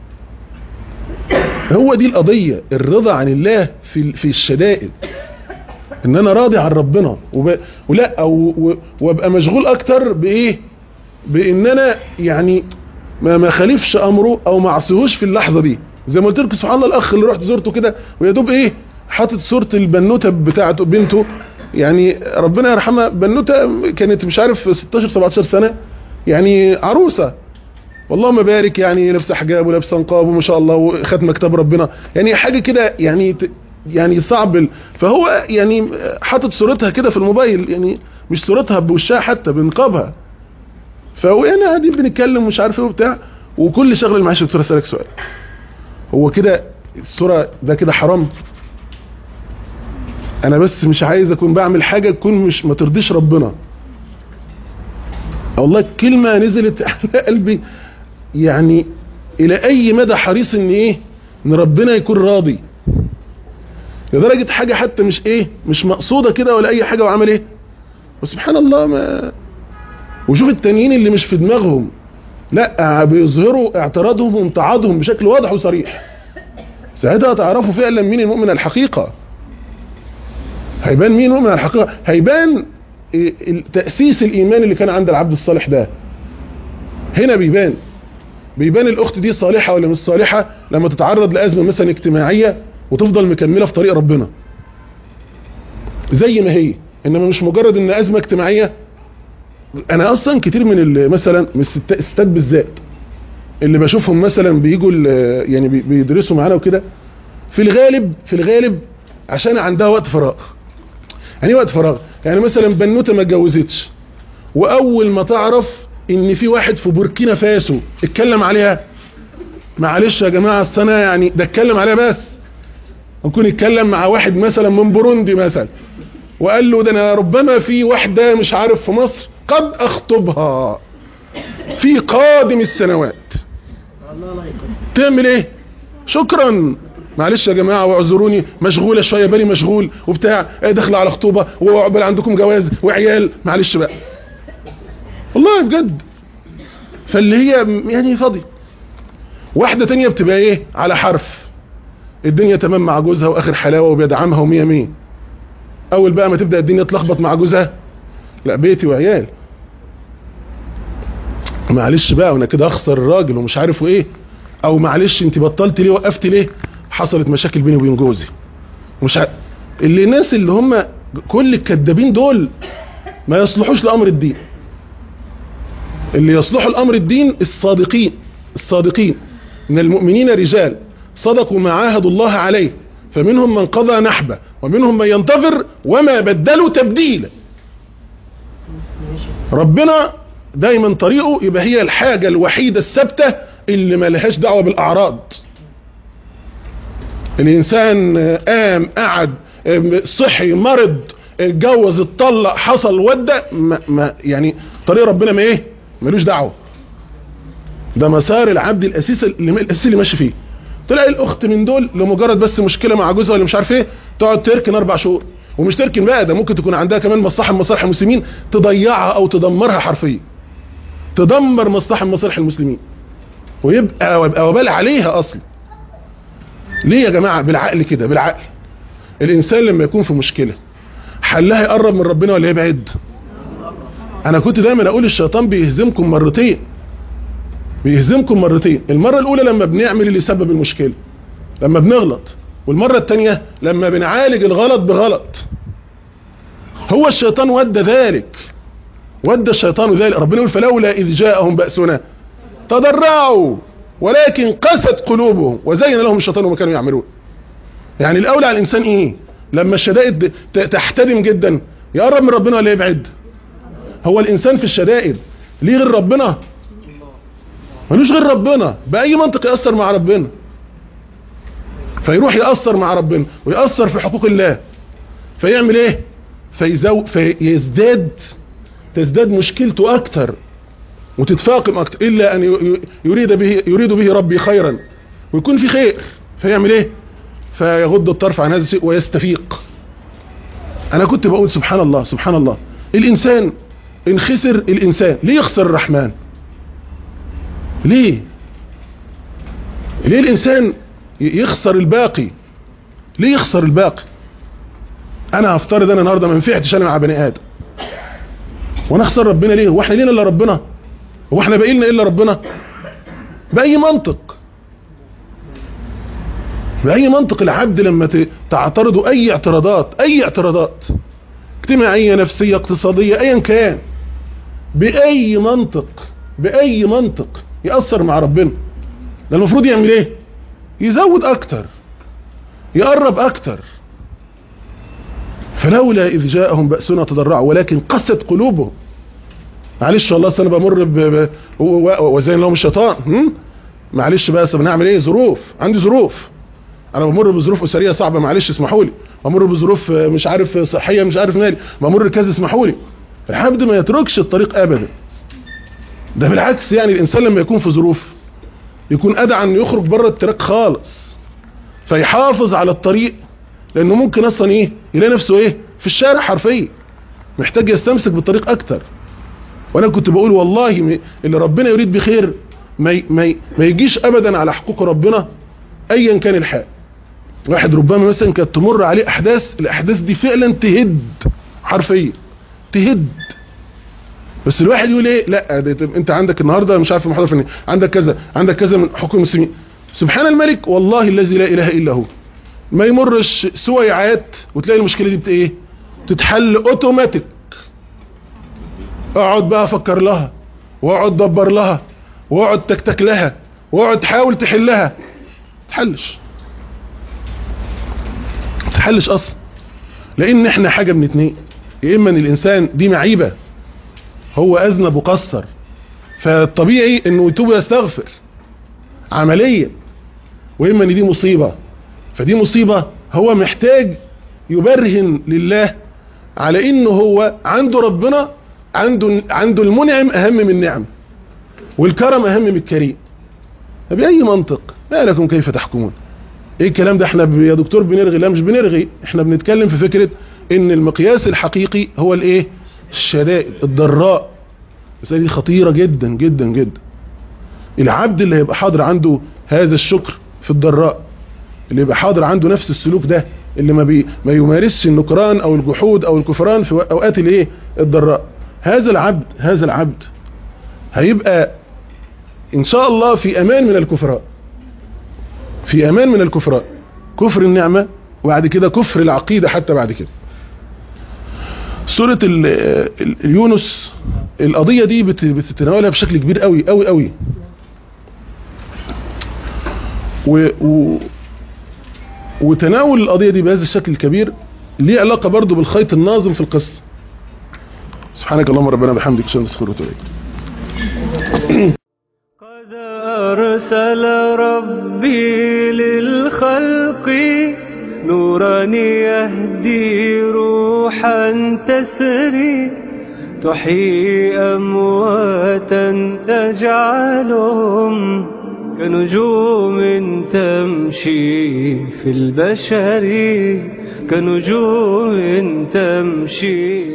B: هو دي القضية الرضا عن الله في في الشدائد ان انا راضي عن ربنا وب... ولا او و... وابقى مشغول اكتر بايه بان انا يعني ما ما خالفش امره او ما اعصيهوش في اللحظه دي زي ما قلت لكم سبحان الله الاخ اللي رحت زرته كده ويا دوب ايه حاطط صوره البنوته بتاعته بنته يعني ربنا يرحمها بنوته كانت مش عارف 16 17 سنه يعني عروسه واللهم بارك يعني لابسه حجاب ولابسه نقاب وما شاء الله وختمه كتاب ربنا يعني حاجه كده يعني ت- يعني صعب ال- فهو يعني حاطط صورتها كده في الموبايل يعني مش صورتها بوشها حتى بنقابها فهو يعني قاعدين بنتكلم مش عارف ايه وبتاع وكل شغل معلش يا دكتور اسالك سؤال هو كده الصوره ده كده حرام انا بس مش عايز اكون بعمل حاجه تكون مش ما ترضيش ربنا والله كلمه نزلت على قلبي يعني الى اي مدى حريص ان ايه ان ربنا يكون راضي لدرجة حاجة حتى مش ايه مش مقصودة كده ولا اي حاجة وعمل ايه وسبحان الله ما وشوف التانيين اللي مش في دماغهم لا بيظهروا اعتراضهم وامتعاضهم بشكل واضح وصريح ساعتها تعرفوا فعلا مين المؤمن الحقيقة هيبان مين المؤمن الحقيقة هيبان إيه ال- تأسيس الإيمان اللي كان عند العبد الصالح ده هنا بيبان بيبان الأخت دي صالحة ولا مش صالحة لما تتعرض لأزمة مثلا اجتماعية وتفضل مكملة في طريق ربنا زي ما هي إنما مش مجرد إن أزمة اجتماعية أنا أصلا كتير من ال- مثلا من الست- الستات بالذات اللي بشوفهم مثلا بيجوا ال- يعني بي- بيدرسوا معانا وكده في الغالب في الغالب عشان عندها وقت فراغ يعني إيه وقت فراغ يعني مثلا بنوته ما اتجوزتش واول ما تعرف ان في واحد في بوركينا فاسو اتكلم عليها معلش يا جماعه السنه يعني ده اتكلم عليها بس ممكن يتكلم مع واحد مثلا من بوروندي مثلا وقال له ده انا ربما في واحده مش عارف في مصر قد اخطبها في قادم السنوات تعمل ايه شكرا معلش يا جماعه واعذروني مشغوله شويه بالي مشغول وبتاع إيه داخله على خطوبه وعقبال عندكم جواز وعيال معلش بقى والله بجد فاللي هي يعني فاضي واحده تانية بتبقى ايه على حرف الدنيا تمام مع جوزها واخر حلاوه وبيدعمها ومية مية اول بقى ما تبدا الدنيا تلخبط مع جوزها لا بيتي وعيال معلش بقى وانا كده اخسر الراجل ومش عارف ايه او معلش انت بطلت ليه وقفت ليه حصلت مشاكل بيني وبين جوزي مش ع... اللي الناس اللي هم كل الكذابين دول ما يصلحوش لامر الدين اللي يصلحوا الامر الدين الصادقين الصادقين من المؤمنين رجال صدقوا ما عاهدوا الله عليه فمنهم من قضى نحبه ومنهم من ينتظر وما بدلوا تبديلا ربنا دايما طريقه يبقى هي الحاجة الوحيدة الثابتة اللي ما لهاش دعوة بالأعراض الإنسان قام قعد صحي مرض اتجوز اتطلق حصل ودى ما ما يعني طريق ربنا ما ايه ملوش دعوه ده مسار العبد الاساسي اللي الاساسي اللي ماشي فيه تلاقي الاخت من دول لمجرد بس مشكله مع جوزها ولا مش عارف ايه تقعد تركن اربع شهور ومش تركن بقى ده ممكن تكون عندها كمان مصلحه من مصالح المسلمين تضيعها او تدمرها حرفيا تدمر مصلحه من مصالح المسلمين ويبقى ويبقى وبال عليها اصلا ليه يا جماعه بالعقل كده بالعقل الانسان لما يكون في مشكله حلها يقرب من ربنا ولا يبعد انا كنت دايما اقول الشيطان بيهزمكم مرتين بيهزمكم مرتين المره الاولى لما بنعمل اللي سبب المشكله لما بنغلط والمره الثانيه لما بنعالج الغلط بغلط هو الشيطان ودى ذلك ودى الشيطان ذلك ربنا يقول فلولا اذ جاءهم باسنا تضرعوا ولكن قست قلوبهم وزين لهم الشيطان ما كانوا يعملون يعني الاولى على الانسان ايه لما الشدائد تحتدم جدا يقرب من ربنا ولا يبعد هو الانسان في الشدائد ليه غير ربنا ملوش غير ربنا باي منطق ياثر مع ربنا فيروح ياثر مع ربنا وياثر في حقوق الله فيعمل ايه فيزو فيزداد تزداد مشكلته اكتر وتتفاقم اكتر الا ان يريد به يريد به ربي خيرا ويكون في خير فيعمل ايه فيغض الطرف عن هذا الشيء ويستفيق انا كنت بقول سبحان الله سبحان الله الانسان ان خسر الانسان ليه يخسر الرحمن ليه ليه الانسان يخسر الباقي ليه يخسر الباقي انا هفترض انا النهارده ما نفعتش انا مع بني ادم وانا اخسر ربنا ليه هو احنا لينا الا ربنا هو احنا باقي لنا الا ربنا باي منطق بأي منطق العبد لما تعترضه أي اعتراضات أي اعتراضات اجتماعية نفسية اقتصادية أيا كان بأي منطق بأي منطق يأثر مع ربنا ده المفروض يعمل ايه يزود أكتر يقرب أكتر فلولا إذ جاءهم بأسنا تضرعوا ولكن قست قلوبهم معلش والله انا بمر ب... ب... وزين لهم الشيطان هم؟ معلش بقى بنعمل ايه ظروف عندي ظروف انا بمر بظروف اسريه صعبه معلش اسمحوا لي بمر بظروف مش عارف صحيه مش عارف مالي بمر كذا اسمحوا لي العبد ما يتركش الطريق ابدا ده بالعكس يعني الانسان لما يكون في ظروف يكون ادعى انه يخرج بره التراك خالص فيحافظ على الطريق لانه ممكن اصلا ايه يلاقي نفسه ايه في الشارع حرفيا محتاج يستمسك بالطريق اكتر وانا كنت بقول والله اللي ربنا يريد بخير ما ما ما يجيش ابدا على حقوق ربنا ايا كان الحال واحد ربما مثلا كانت تمر عليه احداث الاحداث دي فعلا تهد حرفيا تهد بس الواحد يقول ايه لا انت عندك النهارده مش عارف المحاضره فين عندك كذا عندك كذا من حقوق المسلمين سبحان الملك والله الذي لا اله الا هو ما يمرش سويعات وتلاقي المشكله دي بت ايه تتحل اوتوماتيك اقعد بقى افكر لها واقعد دبر لها واقعد تكتك لها واقعد تحاول تحلها تحلش تحلش اصلا لان احنا حاجة من اتنين يا اما ان الانسان دي معيبة هو اذنب وقصر فالطبيعي انه يتوب ويستغفر عمليا واما ان دي مصيبة فدي مصيبة هو محتاج يبرهن لله على انه هو عنده ربنا عنده عنده المنعم اهم من النعم والكرم اهم من الكريم بأي منطق ما لكم كيف تحكمون ايه الكلام ده احنا يا دكتور بنرغي لا مش بنرغي احنا بنتكلم في فكرة ان المقياس الحقيقي هو الايه الشدائد الضراء المسألة دي خطيرة جدا جدا جدا العبد اللي هيبقى حاضر عنده هذا الشكر في الضراء اللي يبقى حاضر عنده نفس السلوك ده اللي ما, بي ما يمارسش النكران او الجحود او الكفران في اوقات الايه الضراء هذا العبد هذا العبد هيبقى ان شاء الله في امان من الكفراء في امان من الكفراء كفر النعمة وبعد كده كفر العقيدة حتى بعد كده سورة ال- ال- اليونس القضية دي بت- بتتناولها بشكل كبير قوي قوي قوي و و وتناول القضية دي بهذا الشكل الكبير ليه علاقة برضو بالخيط الناظم في القصة سبحانك اللهم ربنا بحمدك عشان تذكر وتويك
A: قد أرسل ربي للخلق نورا يهدي روحا تسري تحيي أمواتا تجعلهم كنجوم تمشي في البشر كنجوم تمشي